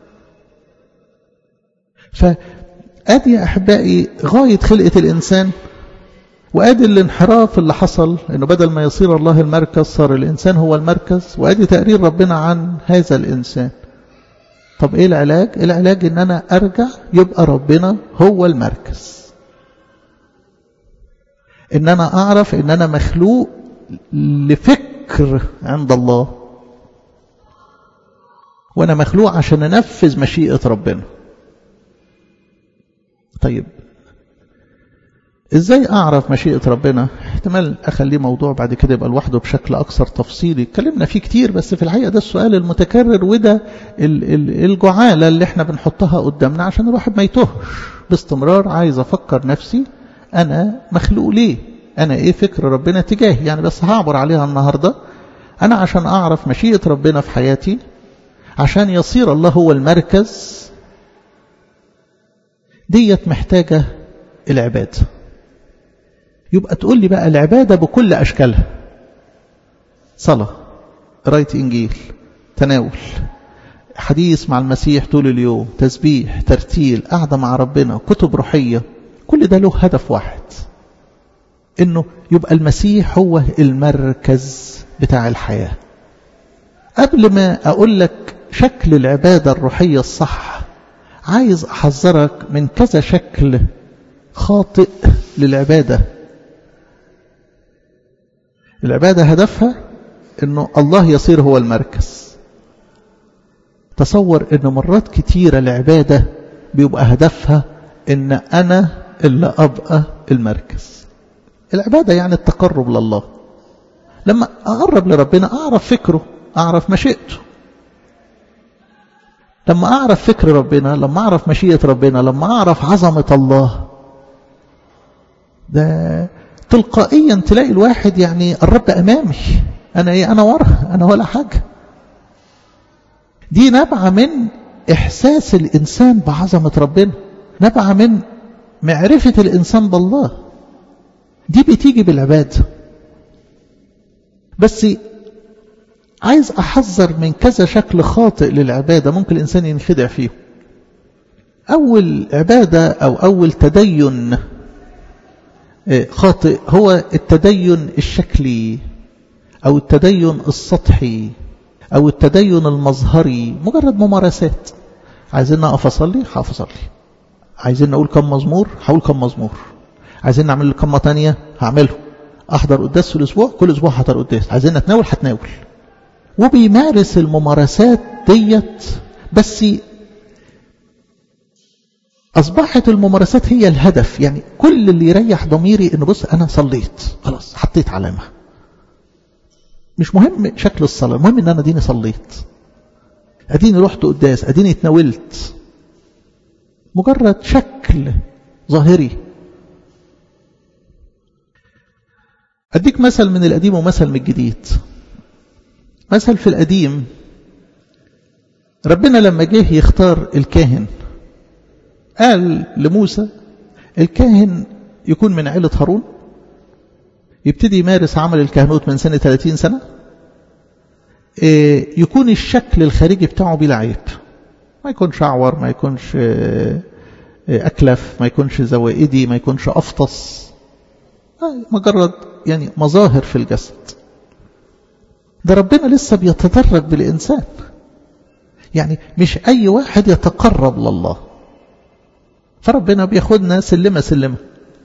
فادي يا احبائي غايه خلقه الانسان وادي الانحراف اللي حصل انه بدل ما يصير الله المركز صار الانسان هو المركز وادي تقرير ربنا عن هذا الانسان طب ايه العلاج العلاج ان انا ارجع يبقى ربنا هو المركز ان انا اعرف ان انا مخلوق لفكر عند الله وانا مخلوق عشان انفذ مشيئة ربنا طيب ازاي اعرف مشيئة ربنا احتمال اخليه موضوع بعد كده يبقى لوحده بشكل اكثر تفصيلي اتكلمنا فيه كتير بس في الحقيقة ده السؤال المتكرر وده الجعالة اللي احنا بنحطها قدامنا عشان الواحد ما يتوهش باستمرار عايز افكر نفسي أنا مخلوق ليه أنا إيه فكر ربنا تجاهي يعني بس هعبر عليها النهاردة أنا عشان أعرف مشيئة ربنا في حياتي عشان يصير الله هو المركز ديت محتاجة العبادة يبقى تقول لي بقى العبادة بكل أشكالها صلاة قراية إنجيل تناول حديث مع المسيح طول اليوم تسبيح ترتيل قعدة مع ربنا كتب روحية كل ده له هدف واحد انه يبقى المسيح هو المركز بتاع الحياة قبل ما اقول لك شكل العبادة الروحية الصح عايز أحذرك من كذا شكل خاطئ للعبادة العبادة هدفها أنه الله يصير هو المركز تصور أنه مرات كتيرة العبادة بيبقى هدفها أن أنا اللي أبقى المركز العبادة يعني التقرب لله لما أقرب لربنا أعرف فكره أعرف مشيئته لما أعرف فكر ربنا لما أعرف مشيئة ربنا لما أعرف عظمة الله ده تلقائيا تلاقي الواحد يعني الرب أمامي أنا إيه أنا ورا أنا ولا حاجة دي نبعة من إحساس الإنسان بعظمة ربنا نبعة من معرفة الإنسان بالله دي بتيجي بالعبادة بس عايز أحذر من كذا شكل خاطئ للعبادة ممكن الإنسان ينخدع فيه أول عبادة أو أول تدين خاطئ هو التدين الشكلي أو التدين السطحي أو التدين المظهري مجرد ممارسات عايزين أقف أصلي هقف أصلي عايزين نقول كم مزمور هقول كم مزمور عايزين نعمل كم تانية هعمله أحضر قداس في الأسبوع كل أسبوع هحضر قداس عايزين نتناول هتناول وبيمارس الممارسات ديت بس أصبحت الممارسات هي الهدف يعني كل اللي يريح ضميري إنه بص أنا صليت خلاص حطيت علامة مش مهم شكل الصلاة المهم إن أنا ديني صليت أديني رحت قداس أديني اتناولت مجرد شكل ظاهري أديك مثل من القديم ومثل من الجديد مثل في القديم ربنا لما جه يختار الكاهن قال لموسى الكاهن يكون من عيلة هارون يبتدي يمارس عمل الكهنوت من سنة 30 سنة يكون الشكل الخارجي بتاعه بلا عيب ما يكونش أعور ما يكونش أكلف ما يكونش زوائدي ما يكونش أفطس مجرد يعني مظاهر في الجسد ده ربنا لسه بيتدرج بالإنسان يعني مش أي واحد يتقرب لله فربنا بياخدنا سلمة سلمة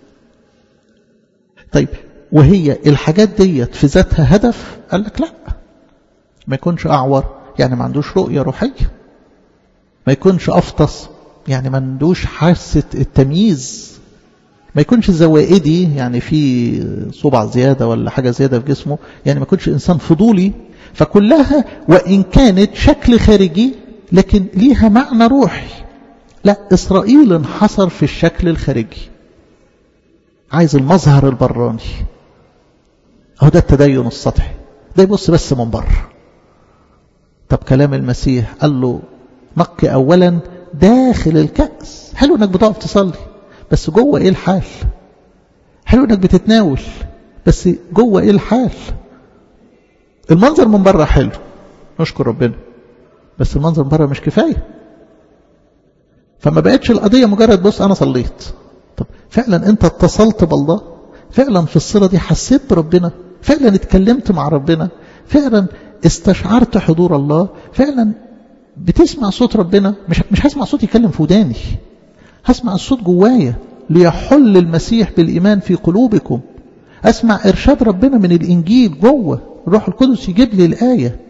طيب وهي الحاجات ديت في ذاتها هدف قال لك لا ما يكونش أعور يعني ما عندوش رؤية روحية ما يكونش أفطس يعني ما عندوش حاسة التمييز ما يكونش زوائدي يعني في صبع زيادة ولا حاجة زيادة في جسمه يعني ما يكونش إنسان فضولي فكلها وإن كانت شكل خارجي لكن ليها معنى روحي لا إسرائيل انحصر في الشكل الخارجي عايز المظهر البراني أهو ده التدين السطحي ده يبص بس من بره طب كلام المسيح قال له نقي أولا داخل الكأس حلو انك بتقف تصلي بس جوه ايه الحال حلو انك بتتناول بس جوه ايه الحال المنظر من بره حلو نشكر ربنا بس المنظر من بره مش كفايه فما بقتش القضيه مجرد بص انا صليت طب فعلا انت اتصلت بالله فعلا في الصله دي حسيت بربنا فعلا اتكلمت مع ربنا فعلا استشعرت حضور الله فعلا بتسمع صوت ربنا مش مش هسمع صوت يتكلم في وداني هسمع الصوت جوايا ليحل المسيح بالإيمان في قلوبكم أسمع إرشاد ربنا من الإنجيل جوه الروح القدس يجيب لي الآية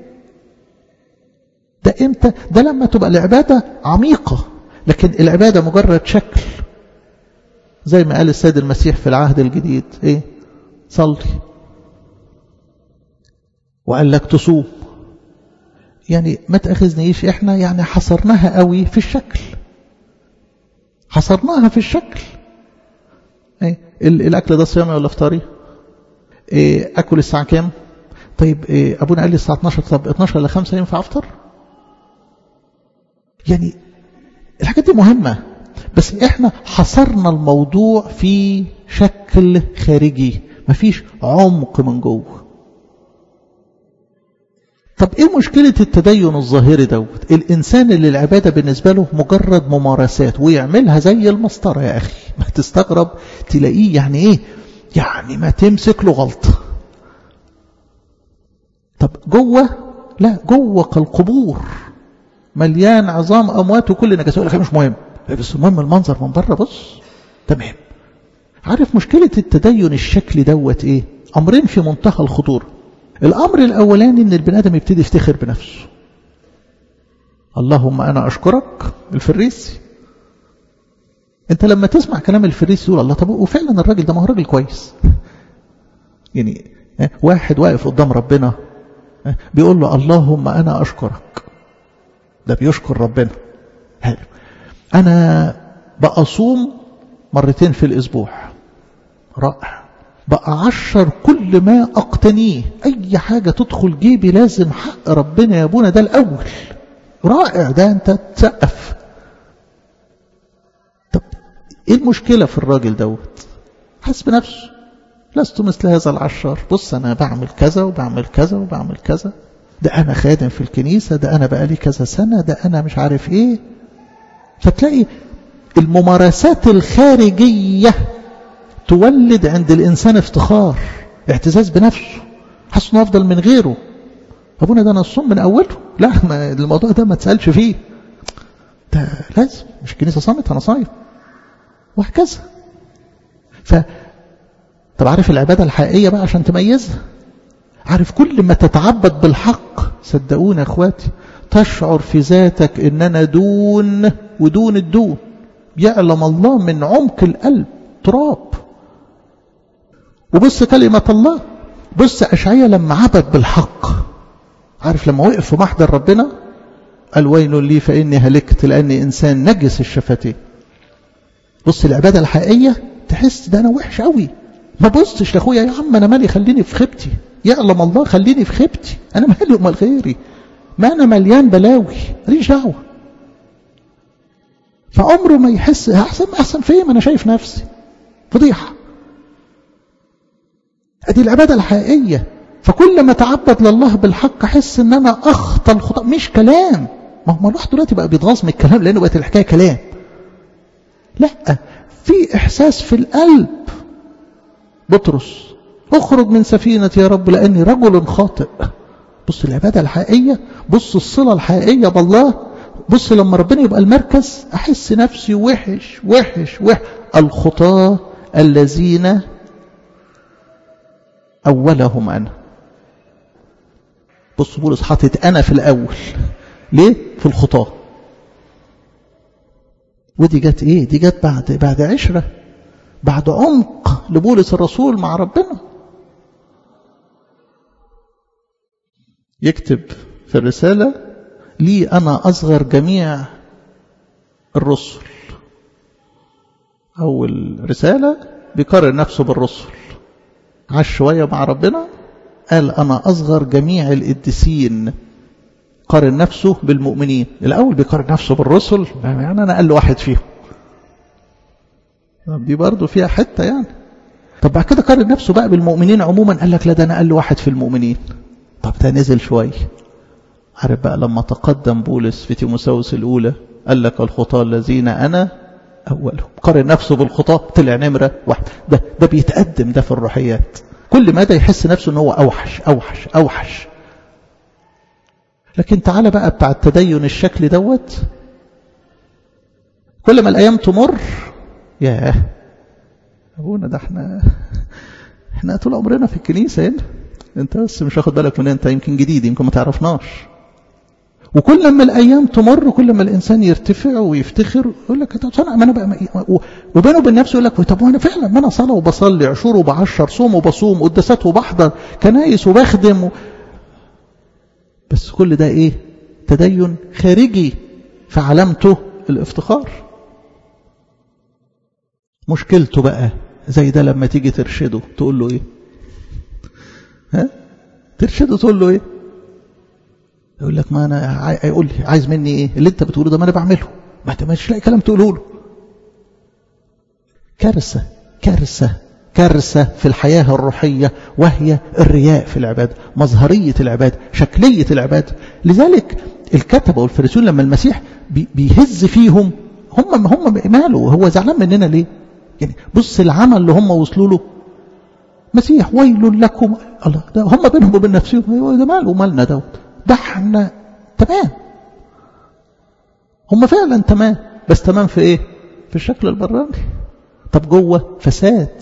ده إمتى ده لما تبقى العبادة عميقة لكن العبادة مجرد شكل زي ما قال السيد المسيح في العهد الجديد إيه صلي وقال لك تصوم يعني ما تأخذنيش احنا يعني حصرناها قوي في الشكل حصرناها في الشكل ايه الاكل ده صيامي ولا افطاري ايه اكل الساعه كام طيب إيه ابونا قال لي الساعه 12 طب 12 ل 5 ينفع افطر يعني الحاجات دي مهمه بس احنا حصرنا الموضوع في شكل خارجي مفيش عمق من جوه طب ايه مشكلة التدين الظاهري دوت الانسان اللي العبادة بالنسبة له مجرد ممارسات ويعملها زي المسطرة يا اخي ما تستغرب تلاقيه يعني ايه يعني ما تمسك له غلطة طب جوه لا جوه كالقبور مليان عظام اموات وكل نجاسه يقول لك مش مهم بس المهم المنظر من بره بص تمام عارف مشكله التدين الشكلي دوت ايه امرين في منتهى الخطوره الامر الاولاني ان البني ادم يبتدي يفتخر بنفسه اللهم انا اشكرك الفريسي انت لما تسمع كلام الفريسي تقول الله طب وفعلا الراجل ده ما هو راجل كويس يعني واحد واقف قدام ربنا بيقول له اللهم انا اشكرك ده بيشكر ربنا حلو انا بأصوم مرتين في الاسبوع رائع بقى عشر كل ما اقتنيه اي حاجة تدخل جيبي لازم حق ربنا يا ابونا ده الاول رائع ده انت تسقف طب ايه المشكلة في الراجل دوت حس بنفسه لست مثل هذا العشار بص انا بعمل كذا وبعمل كذا وبعمل كذا ده انا خادم في الكنيسة ده انا بقالي كذا سنة ده انا مش عارف ايه فتلاقي الممارسات الخارجية تولد عند الانسان افتخار اعتزاز بنفسه حاسس انه افضل من غيره ابونا ده انا الصوم من اوله لا ما الموضوع ده ما تسالش فيه ده لازم مش الكنيسه صامت انا صايم وهكذا ف طب عارف العباده الحقيقيه بقى عشان تميزها عارف كل ما تتعبد بالحق صدقوني يا اخواتي تشعر في ذاتك ان انا دون ودون الدون يعلم الله من عمق القلب تراب وبص كلمة الله بص أشعية لما عبد بالحق عارف لما وقف في محضر ربنا قال ويل لي فإني هلكت لأني إنسان نجس الشفتين بص العبادة الحقيقية تحس ده أنا وحش قوي ما بصش لأخويا يا عم أنا مالي خليني في خيبتي يعلم الله خليني في خيبتي أنا مالي أمال غيري ما أنا مليان بلاوي ماليش دعوة فعمره ما يحس أحسن أحسن فين ما أنا شايف نفسي فضيحة ادي العباده الحقيقيه فكل ما تعبد لله بالحق احس ان انا اخطى الخطا مش كلام ما هو الواحد دلوقتي بقى بيتغاظ من الكلام لانه بقت الحكايه كلام لا في احساس في القلب بطرس اخرج من سفينة يا رب لاني رجل خاطئ بص العبادة الحقيقية بص الصلة الحقيقية بالله بص لما ربنا يبقى المركز احس نفسي وحش وحش وحش الخطاة الذين أولهم أنا بص بولس حاطط أنا في الأول ليه؟ في الخطاة ودي جت إيه؟ دي جت بعد بعد عشرة بعد عمق لبولس الرسول مع ربنا يكتب في الرسالة لي أنا أصغر جميع الرسل أول رسالة بيقارن نفسه بالرسل عاش شوية مع ربنا قال أنا أصغر جميع القديسين قارن نفسه بالمؤمنين الأول بيقارن نفسه بالرسل يعني أنا أقل واحد فيهم طب دي برضه فيها حتة يعني طب بعد كده قارن نفسه بقى بالمؤمنين عموما قال لك لا ده أنا أقل واحد في المؤمنين طب ده نزل شوية عارف بقى لما تقدم بولس في تيموساوس الأولى قال لك الخطاة الذين أنا أولهم قارن نفسه بالخطاة طلع نمرة واحد ده, ده بيتقدم ده في الروحيات كل مدى يحس نفسه ان هو أوحش أوحش أوحش لكن تعالى بقى بتاع التدين الشكل دوت كل ما الأيام تمر ياه أبونا ده احنا احنا طول عمرنا في الكنيسة هنا انت بس مش واخد بالك من انت يمكن جديد يمكن ما تعرفناش وكل ما الايام تمر كل ما الانسان يرتفع ويفتخر يقول لك طب انا ما انا بقى وبينه وبين نفسه يقول لك طب وانا فعلا ما انا صلاه وبصلي عشور وبعشر صوم وبصوم قداسات وبحضر كنايس وبخدم و... بس كل ده ايه تدين خارجي فعلامته الافتخار مشكلته بقى زي ده لما تيجي ترشده تقول له ايه ها ترشده تقول له ايه يقول لك ما انا يقول لي عايز مني ايه اللي انت بتقوله ده ما انا بعمله ما انت مش لاقي كلام تقوله له كارثه كارثه كارثه في الحياه الروحيه وهي الرياء في العباده مظهريه العباده شكليه العباده لذلك الكتبه والفريسيون لما المسيح بيهز فيهم هم هم ماله هو زعلان مننا ليه يعني بص العمل اللي هم وصلوا له مسيح ويل لكم الله ده هم بينهم وبين نفسهم ده ماله مالنا دوت ده احنا تمام هم فعلا تمام بس تمام في ايه في الشكل البراني طب جوه فساد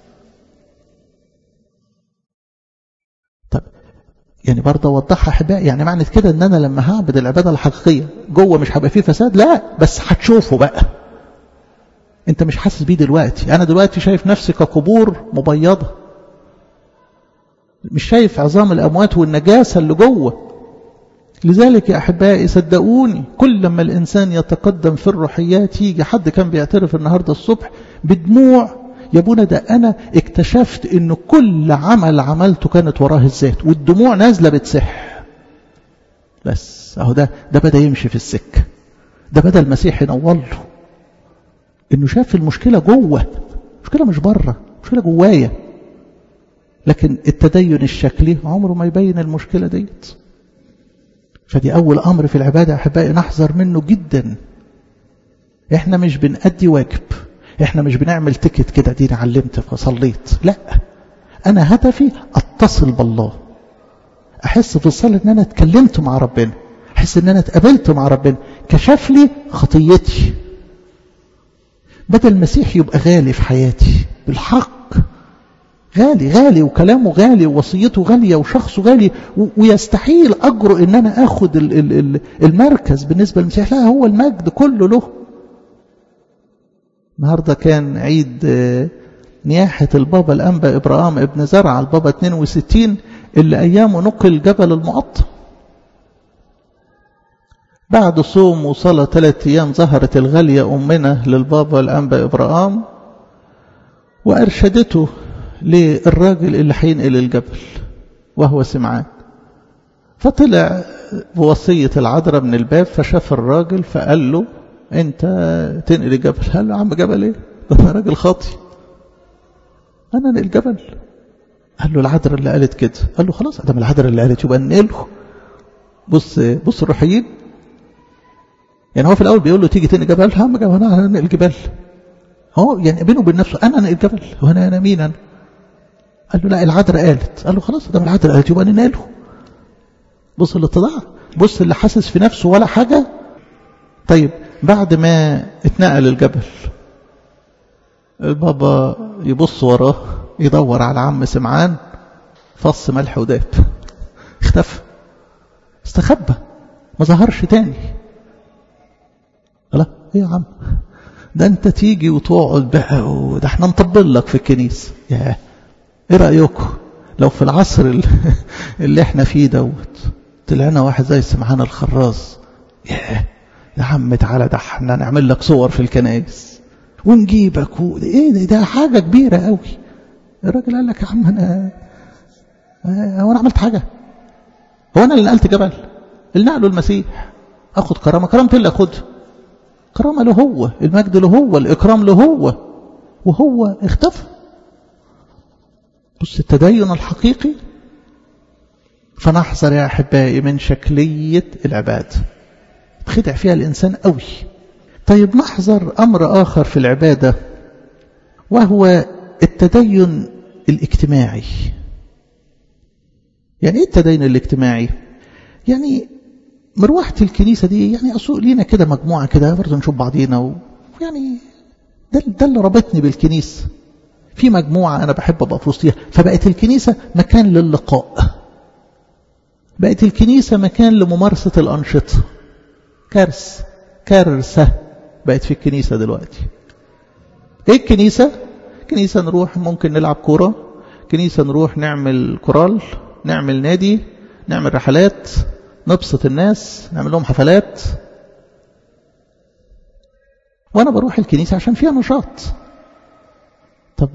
طب يعني برضه اوضحها احبائي يعني معنى كده ان انا لما هعبد العباده الحقيقيه جوه مش هيبقى فيه فساد لا بس هتشوفه بقى انت مش حاسس بيه دلوقتي انا دلوقتي شايف نفسي كقبور مبيضه مش شايف عظام الاموات والنجاسه اللي جوه لذلك يا احبائي صدقوني كل لما الانسان يتقدم في الروحيات يجي حد كان بيعترف النهارده الصبح بدموع يا ابونا ده انا اكتشفت ان كل عمل عملته كانت وراه الذات والدموع نازله بتسح بس اهو ده ده بدا يمشي في السكه ده بدا المسيح ينور له انه شاف المشكله جوه المشكله مش بره المشكله جوايا لكن التدين الشكلي عمره ما يبين المشكله ديت فدي اول امر في العباده احبائي نحذر منه جدا احنا مش بنأدي واجب احنا مش بنعمل تكت كده دي علمت فصليت لا انا هدفي اتصل بالله احس في الصلاه ان انا اتكلمت مع ربنا احس ان انا اتقابلت مع ربنا كشف لي خطيتي بدل المسيح يبقى غالي في حياتي بالحق غالي غالي وكلامه غالي ووصيته غالية وشخصه غالي ويستحيل أجرؤ إن أنا أخد المركز بالنسبة للمسيح لا هو المجد كله له النهاردة كان عيد نياحة البابا الأنبا إبراهام ابن زرع البابا 62 اللي أيامه نقل جبل المقطم بعد صوم وصلاة ثلاثة أيام ظهرت الغالية أمنا للبابا الأنبا إبراهام وأرشدته للراجل اللي هينقل الجبل وهو سمعان فطلع بوصية العذراء من الباب فشاف الراجل فقال له انت تنقل الجبل قال له يا عم جبل ايه ده انا راجل خاطي انا انقل الجبل قال له العذراء اللي قالت كده قال له خلاص ادم العذراء اللي قالت يبقى ننقله بص بص الروحيين يعني هو في الاول بيقول له تيجي تنقل جبل يا عم جبل انا هنقل جبال هو يعني بينه وبين نفسه انا انقل جبل وانا انا مين انا قال له لا العذراء قالت قال له خلاص ده العذراء قالت يبقى ننقله بص الاتضاع بص اللي حاسس في نفسه ولا حاجة طيب بعد ما اتنقل الجبل البابا يبص وراه يدور على عم سمعان فص ملح وداب اختفى استخبى ما ظهرش تاني لا ايه يا عم ده انت تيجي وتقعد بقى وده احنا نطبل لك في الكنيسه ياه ايه رايكم لو في العصر اللي احنا فيه دوت طلعنا واحد زي سمعان الخراز ياه يا عم تعالى ده احنا نعمل لك صور في الكنائس ونجيبك و... ايه ده, ده حاجه كبيره قوي الراجل قال لك يا عم انا هو انا عملت حاجه هو انا اللي نقلت جبل اللي نقله المسيح اخد كرامه كرامتي اللي اخدها كرامه له هو المجد له هو الاكرام له هو وهو اختفى بص التدين الحقيقي فنحذر يا احبائي من شكليه العباده خدع فيها الانسان قوي طيب نحذر امر اخر في العباده وهو التدين الاجتماعي يعني ايه التدين الاجتماعي يعني مروحة الكنيسة دي يعني أسوق لينا كده مجموعة كده برضه نشوف بعضينا ويعني ده, ده اللي ربطني بالكنيسة في مجموعة أنا بحب أبقى في وسطيها فبقت الكنيسة مكان للقاء بقت الكنيسة مكان لممارسة الأنشطة كارثة كارثة بقت في الكنيسة دلوقتي ايه الكنيسة كنيسة نروح ممكن نلعب كورة كنيسة نروح نعمل كورال نعمل نادي نعمل رحلات نبسط الناس نعمل لهم حفلات وانا بروح الكنيسة عشان فيها نشاط طب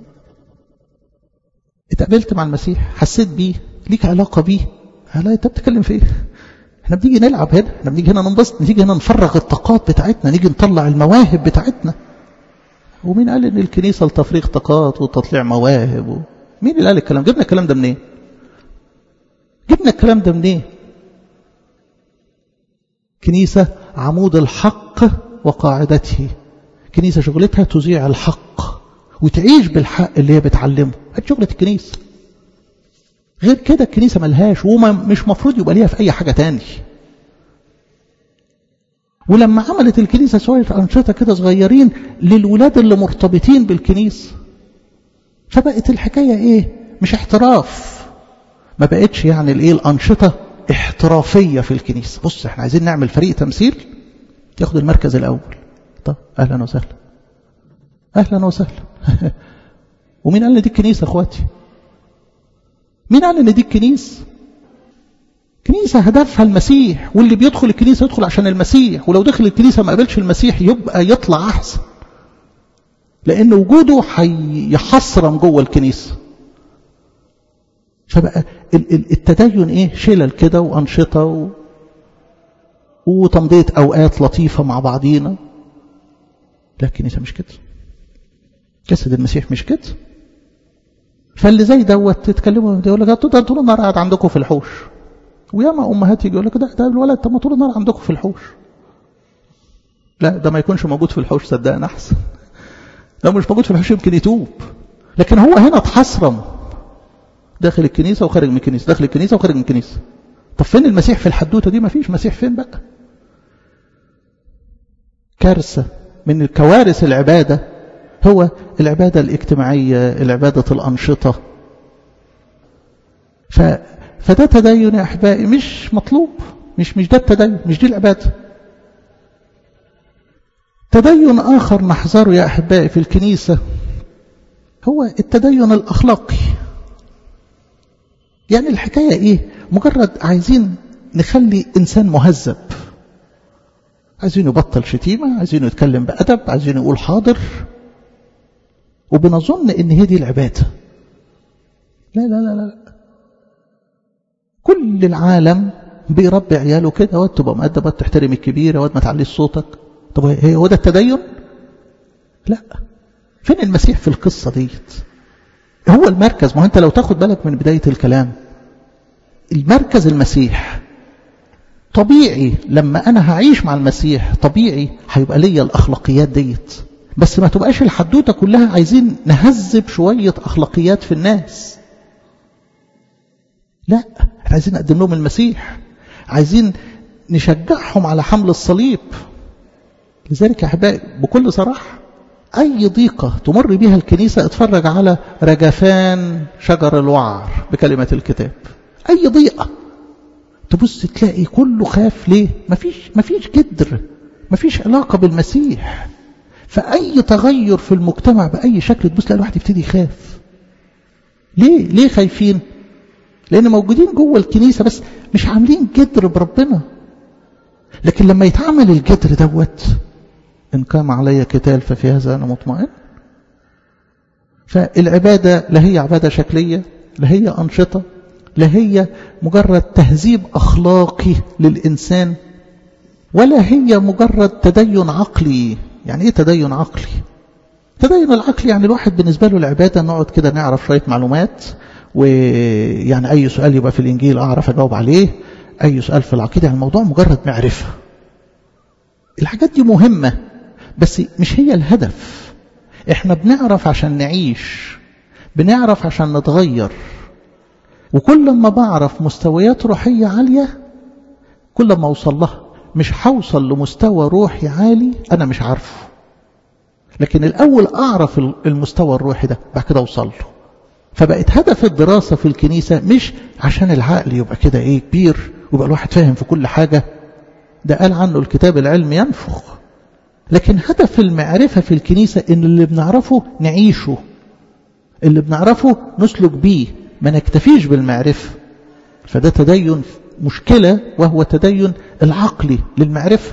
اتقابلت مع المسيح حسيت بيه ليك علاقة بيه لا انت بتتكلم في ايه احنا بنيجي نلعب هنا احنا بنيجي هنا ننبسط نيجي هنا نفرغ الطاقات بتاعتنا نيجي نطلع المواهب بتاعتنا ومين قال ان الكنيسة لتفريغ طاقات وتطليع مواهب و... مين اللي قال الكلام جبنا الكلام ده منين جبنا الكلام ده منين كنيسة عمود الحق وقاعدته كنيسة شغلتها تذيع الحق وتعيش بالحق اللي هي بتعلمه هذه شغلة الكنيسة غير كده الكنيسة ملهاش وما مش مفروض يبقى ليها في أي حاجة تاني ولما عملت الكنيسة شوية أنشطة كده صغيرين للولاد اللي مرتبطين بالكنيسة فبقت الحكاية إيه مش احتراف ما بقتش يعني الإيه الأنشطة احترافية في الكنيسة بص احنا عايزين نعمل فريق تمثيل ياخد المركز الأول طب أهلا وسهلا أهلا وسهلا ومين قال لي دي الكنيسة اخواتي مين قال ان دي الكنيسة كنيسة هدفها المسيح واللي بيدخل الكنيسة يدخل عشان المسيح ولو دخل الكنيسة ما قابلش المسيح يبقى يطلع أحسن لأن وجوده هيحصرم جوه الكنيسة فبقى التدين ايه شلل كده وأنشطة و... وتمضية أوقات لطيفة مع بعضينا لا الكنيسة مش كده جسد المسيح مش كده فاللي زي دوت تتكلموا يقول لك ده طول النهار قاعد عندكم في الحوش وياما امهات يجي يقول لك ده ده الولد طب ما طول النهار عندكم في الحوش لا ده ما يكونش موجود في الحوش صدقني احسن لو مش موجود في الحوش يمكن يتوب لكن هو هنا اتحصرم داخل الكنيسه وخارج من الكنيسه داخل الكنيسه وخارج من الكنيسه طب فين المسيح في الحدوته دي ما فيش مسيح فين بقى كارثه من الكوارث العباده هو العبادة الاجتماعية العبادة الأنشطة ف... فده تدين يا أحبائي مش مطلوب مش مش ده التدين مش دي العبادة تدين آخر نحذره يا أحبائي في الكنيسة هو التدين الأخلاقي يعني الحكاية إيه مجرد عايزين نخلي إنسان مهذب عايزين يبطل شتيمة عايزين يتكلم بأدب عايزين يقول حاضر وبنظن ان هي دي العباده لا لا لا لا كل العالم بيربي عياله كده واد تبقى مؤدب واد تحترم الكبير واد ما تعليش صوتك طب هي هو ده التدين لا فين المسيح في القصه ديت هو المركز ما انت لو تاخد بالك من بدايه الكلام المركز المسيح طبيعي لما انا هعيش مع المسيح طبيعي هيبقى ليا الاخلاقيات ديت بس ما تبقاش الحدوته كلها عايزين نهذب شويه اخلاقيات في الناس لا احنا عايزين نقدم لهم المسيح عايزين نشجعهم على حمل الصليب لذلك يا احبائي بكل صراحه اي ضيقه تمر بها الكنيسه اتفرج على رجفان شجر الوعر بكلمه الكتاب اي ضيقه تبص تلاقي كله خاف ليه مفيش مفيش جدر مفيش علاقه بالمسيح فأي تغير في المجتمع بأي شكل تبص تلاقي الواحد يبتدي يخاف ليه؟ ليه خايفين؟ لأن موجودين جوه الكنيسة بس مش عاملين جدر بربنا لكن لما يتعمل الجدر دوت إن قام علي قتال ففي هذا أنا مطمئن فالعبادة لا هي عبادة شكلية لا هي أنشطة لا هي مجرد تهذيب أخلاقي للإنسان ولا هي مجرد تدين عقلي يعني ايه تدين عقلي تدين العقل يعني الواحد بالنسبة له العبادة نقعد كده نعرف شوية معلومات ويعني أي سؤال يبقى في الإنجيل أعرف أجاوب عليه أي سؤال في العقيدة يعني الموضوع مجرد معرفة الحاجات دي مهمة بس مش هي الهدف احنا بنعرف عشان نعيش بنعرف عشان نتغير وكل ما بعرف مستويات روحية عالية كل ما أوصل لها مش هوصل لمستوى روحي عالي أنا مش عارفه لكن الأول أعرف المستوى الروحي ده بعد كده أوصل له فبقت هدف الدراسة في الكنيسة مش عشان العقل يبقى كده إيه كبير ويبقى الواحد فاهم في كل حاجة ده قال عنه الكتاب العلم ينفخ لكن هدف المعرفة في الكنيسة إن اللي بنعرفه نعيشه اللي بنعرفه نسلك بيه ما نكتفيش بالمعرفة فده تدين مشكلة وهو تدين العقلي للمعرفة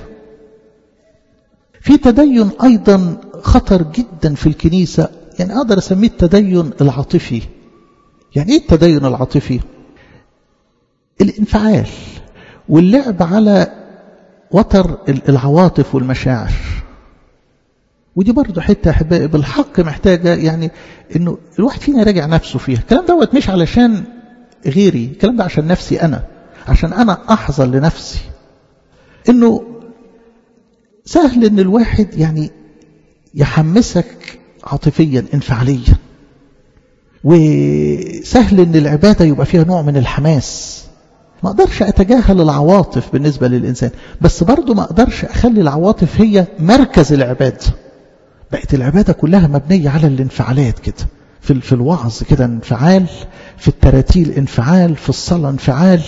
في تدين أيضا خطر جدا في الكنيسة يعني أقدر أسميه التدين العاطفي يعني إيه التدين العاطفي الانفعال واللعب على وتر العواطف والمشاعر ودي برضه حتة أحبائي بالحق محتاجة يعني إنه الواحد فينا يراجع نفسه فيها الكلام دوت مش علشان غيري الكلام ده عشان نفسي أنا عشان أنا أحذر لنفسي إنه سهل إن الواحد يعني يحمسك عاطفيا انفعاليا وسهل إن العبادة يبقى فيها نوع من الحماس ما اقدرش اتجاهل العواطف بالنسبة للإنسان بس برضو ما اقدرش اخلي العواطف هي مركز العبادة بقت العبادة كلها مبنية على الانفعالات كده في في الوعظ كده انفعال في التراتيل انفعال في الصلاة انفعال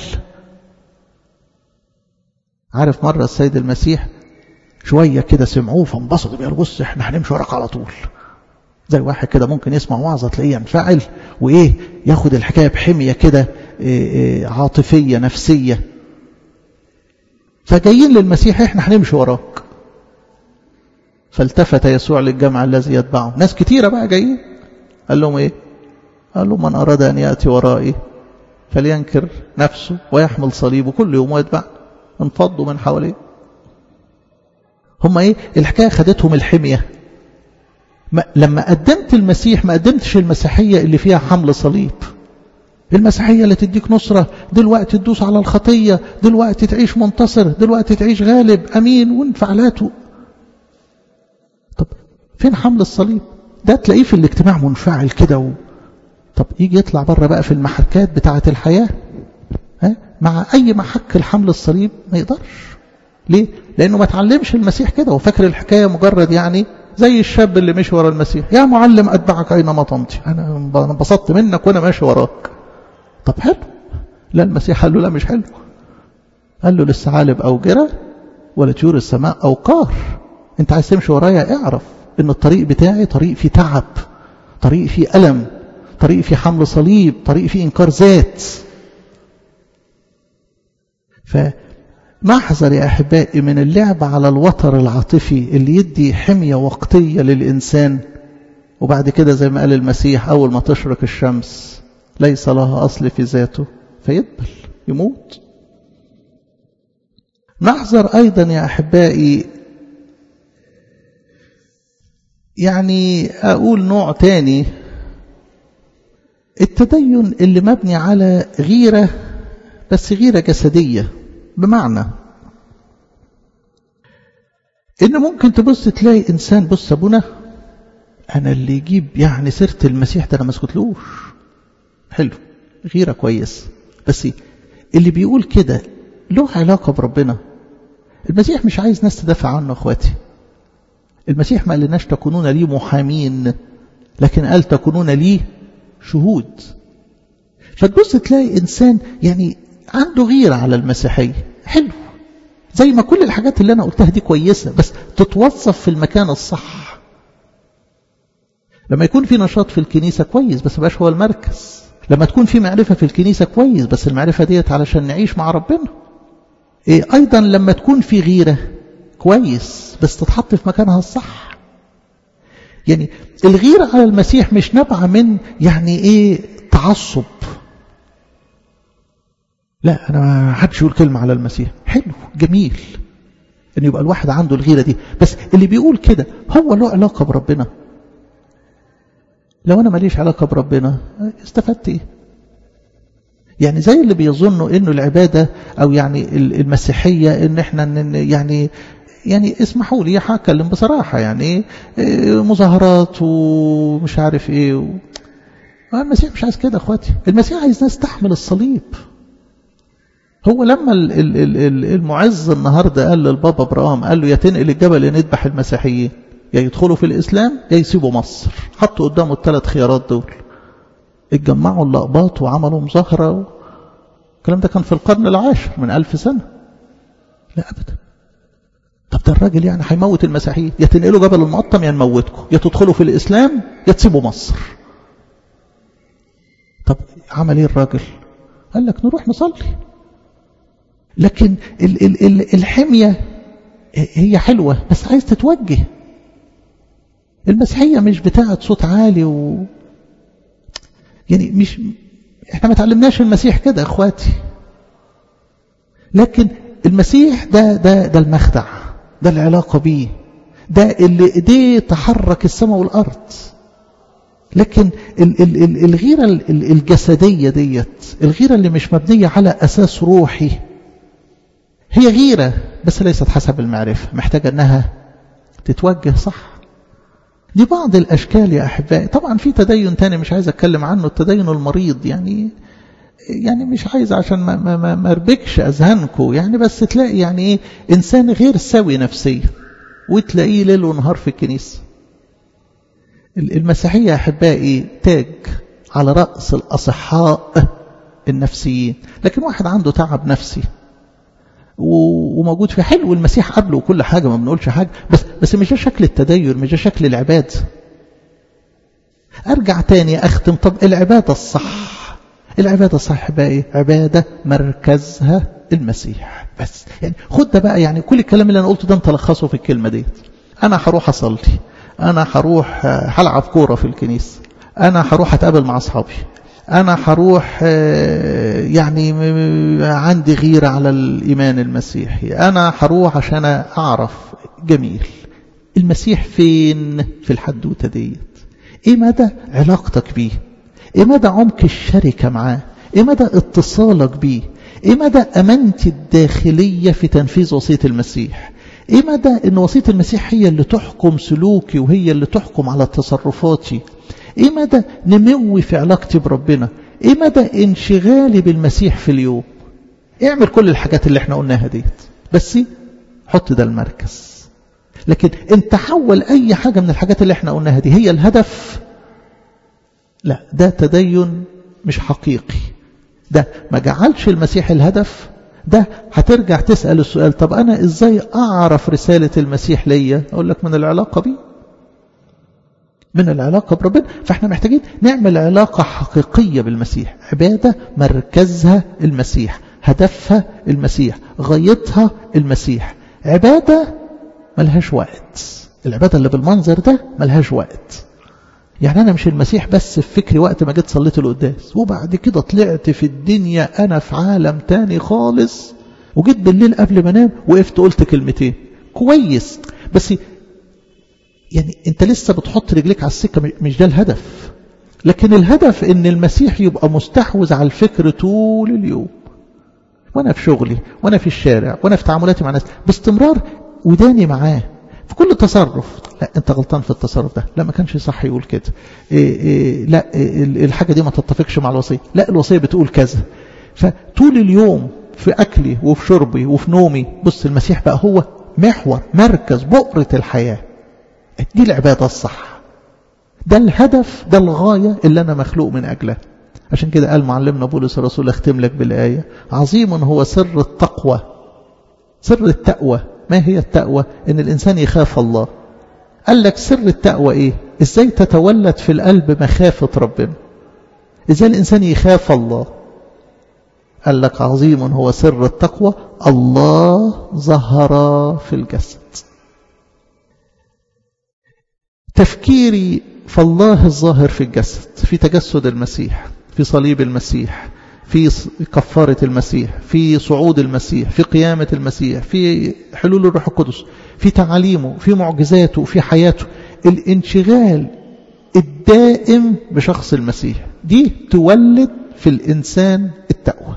عارف مرة السيد المسيح شوية كده سمعوه فانبسطوا بيقولوا بص احنا هنمشي وراك على طول زي واحد كده ممكن يسمع وعظة تلاقيه ينفعل وايه ياخد الحكاية بحمية كده إيه إيه عاطفية نفسية فجايين للمسيح احنا هنمشي وراك فالتفت يسوع للجمع الذي يتبعه ناس كتيرة بقى جايين قال لهم ايه قال لهم من أراد أن يأتي ورائي فلينكر نفسه ويحمل صليبه كل يوم ويتبع انفضوا من حواليه هم ايه الحكاية خدتهم الحمية ما لما قدمت المسيح ما قدمتش المسيحية اللي فيها حمل صليب المسيحية اللي تديك نصرة دلوقتي تدوس على الخطية دلوقتي تعيش منتصر دلوقتي تعيش غالب أمين وانفعالاته طب فين حمل الصليب ده تلاقيه في الاجتماع منفعل كده و... طب يجي يطلع بره بقى في المحكات بتاعة الحياة ها؟ مع أي محك الحمل الصليب ما يقدرش ليه؟ لأنه ما تعلمش المسيح كده وفاكر الحكاية مجرد يعني زي الشاب اللي مشي ورا المسيح يا معلم أتبعك أينما تمضي أنا انبسطت منك وأنا ماشي وراك طب حلو لا المسيح قال له لا مش حلو قال له للثعالب أوجرة ولا طيور السماء أوقار أنت عايز تمشي ورايا اعرف إن الطريق بتاعي طريق فيه تعب طريق فيه ألم طريق فيه حمل صليب طريق فيه إنكار ذات فنحذر يا أحبائي من اللعب على الوتر العاطفي اللي يدي حمية وقتية للإنسان وبعد كده زي ما قال المسيح أول ما تشرق الشمس ليس لها أصل في ذاته فيدبل يموت نحذر أيضا يا أحبائي يعني أقول نوع تاني التدين اللي مبني على غيرة بس غيرة جسدية بمعنى إن ممكن تبص تلاقي إنسان بص أبونا أنا اللي يجيب يعني سيرة المسيح ده أنا ما اسكتلوش حلو غيرة كويس بس اللي بيقول كده له علاقة بربنا المسيح مش عايز ناس تدافع عنه أخواتي المسيح ما قالناش تكونون لي محامين لكن قال تكونون لي شهود فتبص تلاقي إنسان يعني عنده غيرة على المسيحية حلو زي ما كل الحاجات اللي أنا قلتها دي كويسة بس تتوظف في المكان الصح لما يكون في نشاط في الكنيسة كويس بس مبقاش هو المركز لما تكون في معرفة في الكنيسة كويس بس المعرفة ديت علشان نعيش مع ربنا إيه أيضا لما تكون في غيرة كويس بس تتحط في مكانها الصح يعني الغيرة على المسيح مش نابعة من يعني ايه تعصب لا انا ما حدش يقول كلمة على المسيح حلو جميل ان يبقى الواحد عنده الغيرة دي بس اللي بيقول كده هو له علاقة بربنا لو انا ماليش علاقة بربنا استفدت ايه يعني زي اللي بيظنوا انه العبادة او يعني المسيحية ان احنا يعني يعني اسمحوا لي هتكلم بصراحة يعني مظاهرات ومش عارف ايه و... المسيح مش عايز كده اخواتي المسيح عايز ناس تحمل الصليب هو لما المعز النهاردة قال للبابا ابراهام قال له يا تنقل الجبل يا نذبح المسيحيين يا يدخلوا في الإسلام يا يسيبوا مصر حطوا قدامه الثلاث خيارات دول اتجمعوا اللقباط وعملوا مظاهرة الكلام ده كان في القرن العاشر من ألف سنة لا أبدا طب ده الراجل يعني هيموت المسيحيين يا تنقلوا جبل المقطم يا نموتكم يا تدخلوا في الإسلام يا تسيبوا مصر طب عمل ايه الراجل قال لك نروح نصلي لكن ال ال ال الحمية هي حلوة بس عايز تتوجه المسيحية مش بتاعة صوت عالي و يعني مش احنا ما تعلمناش المسيح كده اخواتي لكن المسيح ده ده ده المخدع ده العلاقة بيه ده اللي ايديه تحرك السماء والارض لكن ال ال ال الغيرة ال الجسدية ديت الغيرة اللي مش مبنية على أساس روحي هي غيرة بس ليست حسب المعرفة محتاجة أنها تتوجه صح دي بعض الأشكال يا أحبائي طبعا في تدين تاني مش عايز أتكلم عنه التدين المريض يعني يعني مش عايز عشان ما, ما, ما, ما اربكش اذهانكم يعني بس تلاقي يعني ايه انسان غير سوي نفسيا وتلاقيه ليل ونهار في الكنيسه المسيحيه احبائي تاج على راس الاصحاء النفسيين لكن واحد عنده تعب نفسي وموجود في حلو المسيح قبله وكل حاجه ما بنقولش حاجه بس بس مش ده شكل التدين مش ده شكل العباد ارجع تاني اختم طب العباده الصح العباده الصح بقى ايه عباده مركزها المسيح بس يعني خد ده بقى يعني كل الكلام اللي انا قلته ده انت لخصه في الكلمه ديت انا هروح اصلي انا هروح هلعب كوره في الكنيسه انا هروح اتقابل مع اصحابي انا هروح يعني عندي غيره على الايمان المسيحي انا هروح عشان اعرف جميل المسيح فين في الحدوته ديت ايه مدى علاقتك بيه ايه مدى عمق الشركه معاه ايه مدى اتصالك بيه ايه مدى امانتي الداخليه في تنفيذ وصيه المسيح ايه مدى ان وصيه المسيح هي اللي تحكم سلوكي وهي اللي تحكم على تصرفاتي ايه مدى نموي في علاقتي بربنا ايه مدى انشغالي بالمسيح في اليوم اعمل كل الحاجات اللي احنا قلناها ديت بس حط ده المركز لكن ان تحول اي حاجة من الحاجات اللي احنا قلناها دي هي الهدف لا ده تدين مش حقيقي ده ما جعلش المسيح الهدف ده هترجع تسأل السؤال طب أنا إزاي أعرف رسالة المسيح ليا أقول لك من العلاقة بيه من العلاقة بربنا فاحنا محتاجين نعمل علاقة حقيقية بالمسيح عبادة مركزها المسيح هدفها المسيح غايتها المسيح عبادة ملهاش وقت العبادة اللي بالمنظر ده ملهاش وقت يعني أنا مش المسيح بس في فكري وقت ما جيت صليت القداس وبعد كده طلعت في الدنيا أنا في عالم تاني خالص وجيت بالليل قبل ما انام وقفت قلت كلمتين كويس بس يعني انت لسه بتحط رجليك على السكة مش ده الهدف لكن الهدف ان المسيح يبقى مستحوذ على الفكر طول اليوم وانا في شغلي وانا في الشارع وانا في تعاملاتي مع الناس باستمرار وداني معاه في كل تصرف لا انت غلطان في التصرف ده لا ما كانش صح يقول كده إيه إيه لا إيه الحاجة دي ما تتفقش مع الوصية لا الوصية بتقول كذا فطول اليوم في أكلي وفي شربي وفي نومي بص المسيح بقى هو محور مركز بؤرة الحياة دي العبادة الصح ده الهدف ده الغاية اللي أنا مخلوق من أجلها عشان كده قال معلمنا بولس الرسول اختم لك بالآية عظيم هو سر التقوى سر التقوى ما هي التقوى ان الانسان يخاف الله قال لك سر التقوى ايه ازاي تتولد في القلب مخافة ربنا ازاي الانسان يخاف الله قال لك عظيم هو سر التقوى الله ظهر في الجسد تفكيري فالله الظاهر في الجسد في تجسد المسيح في صليب المسيح في كفارة المسيح في صعود المسيح في قيامة المسيح في حلول الروح القدس في تعاليمه في معجزاته في حياته الانشغال الدائم بشخص المسيح دي تولد في الإنسان التقوى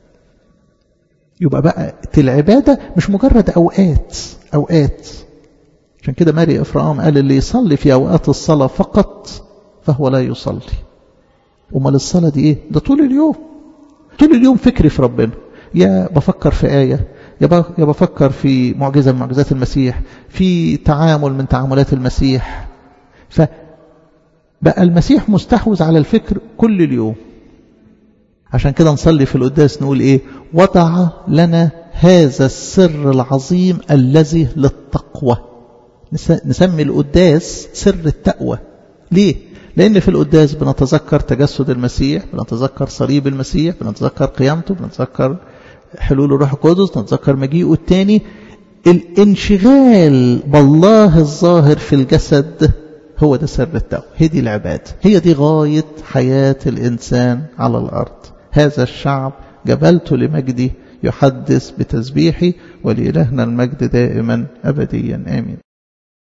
يبقى بقى العبادة مش مجرد أوقات أوقات عشان كده ماري إفرام قال اللي يصلي في أوقات الصلاة فقط فهو لا يصلي أمال الصلاة دي إيه ده طول اليوم طول اليوم فكري في ربنا يا بفكر في آية يا بفكر في معجزة من معجزات المسيح في تعامل من تعاملات المسيح فبقى المسيح مستحوذ على الفكر كل اليوم عشان كده نصلي في القداس نقول ايه وضع لنا هذا السر العظيم الذي للتقوى نسمي القداس سر التقوى ليه لأن في القداس بنتذكر تجسد المسيح بنتذكر صليب المسيح بنتذكر قيامته بنتذكر حلول الروح القدس نتذكر مجيئه الثاني الانشغال بالله الظاهر في الجسد هو ده سر التقوى هي دي العبادة هي دي غاية حياة الإنسان على الأرض هذا الشعب جبلت لمجدي يحدث بتسبيحي ولإلهنا المجد دائما أبديا آمين